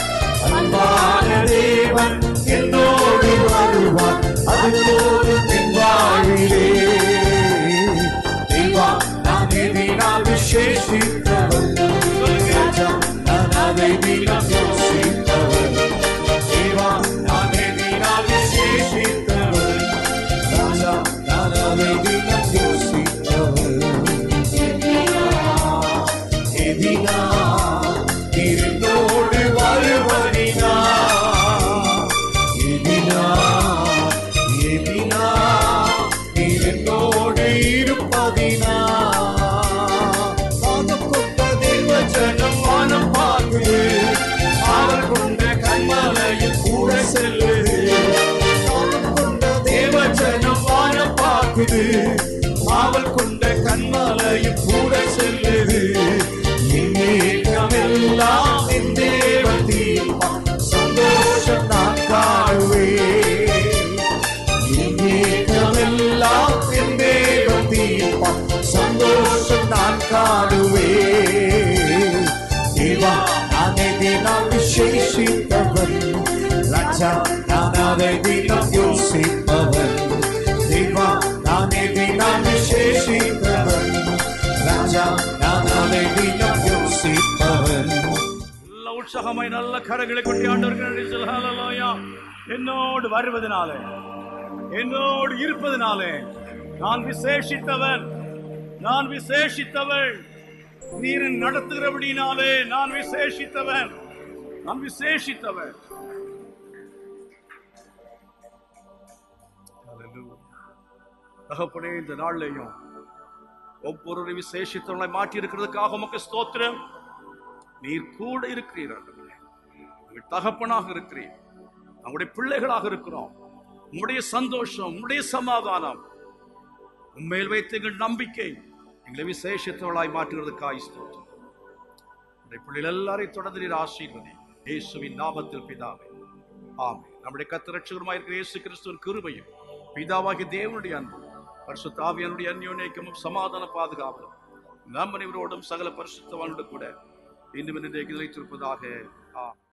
Speaker 3: அன்பான தேவன் என்னோடு வருவான் அது போதும் என் அதை தினம் யோசித்தவர் எதினா இருந்தோடு வருவதினா எதினா எதினா இருந்தோடு இருப்பதினா பாதம் கொண்ட தேவ ஜனம் வானம் பார்க்குது அவர் கொண்ட கண்மலையில் கூட செல்லுது பாதம் கொண்ட தேவ ஜனம் வானம் பார்க்குது அவள் கொண்ட கண்மலையில் கூட செல்லுது எல்லாம் என் தேவ தீபம் சந்தோஷம் நான் காணுவேன் எல்லாம் என் தேவ தீபம் சந்தோஷம் நான் காணுவேன் தேவா நானே தினம் விசேஷித்தவன் ராஜா நான் அதை தினம் யோசிப்பவன் தேவா நானே தினம் விசேஷித்தவன் ராஜா நான் அதை தினம் யோசிப்பவன்
Speaker 1: நல்ல உற்சாகமாய் நல்ல கரங்களை கொட்டி ஆண்டவருக்கு நன்றி சொல்லு. ஹல்லேலூயா. என்னோடு வருவதனாலே என்னோடு இருப்பதனாலே நான் விசேஷித்தவன் நான் விசேஷித்தவள் நீர் நடத்துகிறபடினாலே நான் விசேஷித்தவன் நான் விசேஷித்தவன் Hallelujah. தகப்பனே இந்த நாள்லையும் ஒவ்வொரு விசேஷித்தவங்களை மாற்றி இருக்கிறதுக்காக உமக்கு ஸ்தோத்திரம் நீர் கூட இருக்கிறீர் ஆண்டவரே. உங்கள் தகப்பனாக இருக்கிறீர் நம்முடைய பிள்ளைகளாக இருக்கிறோம் உம்முடைய சந்தோஷம் உம்முடைய சமாதானம் உண்மையில் வைத்த எங்கள் நம்பிக்கை எங்களை விசேஷத்தவளாய் மாற்றுகிறதுக்காய் ஸ்தோத்திரம் உடைய பிள்ளைகள் எல்லாரையும் தொடர்ந்து நீர் ஆசீர்வதி இயேசுவின் நாமத்தில் பிதாவே ஆமென் நம்முடைய கத்திரட்சகருமாய் இருக்கிற இயேசு கிறிஸ்துவின் கிருபையும் பிதாவாகிய தேவனுடைய அன்பும் பரிசுத்த ஆவியானுடைய அந்யோன்யக்கமும் சமாதான பாதுகாவலும் நம் அனைவரோடும் சகல பரிசுத்தவானோடு கூட இன்னும் நிலைத்திருப்பதாக ஆ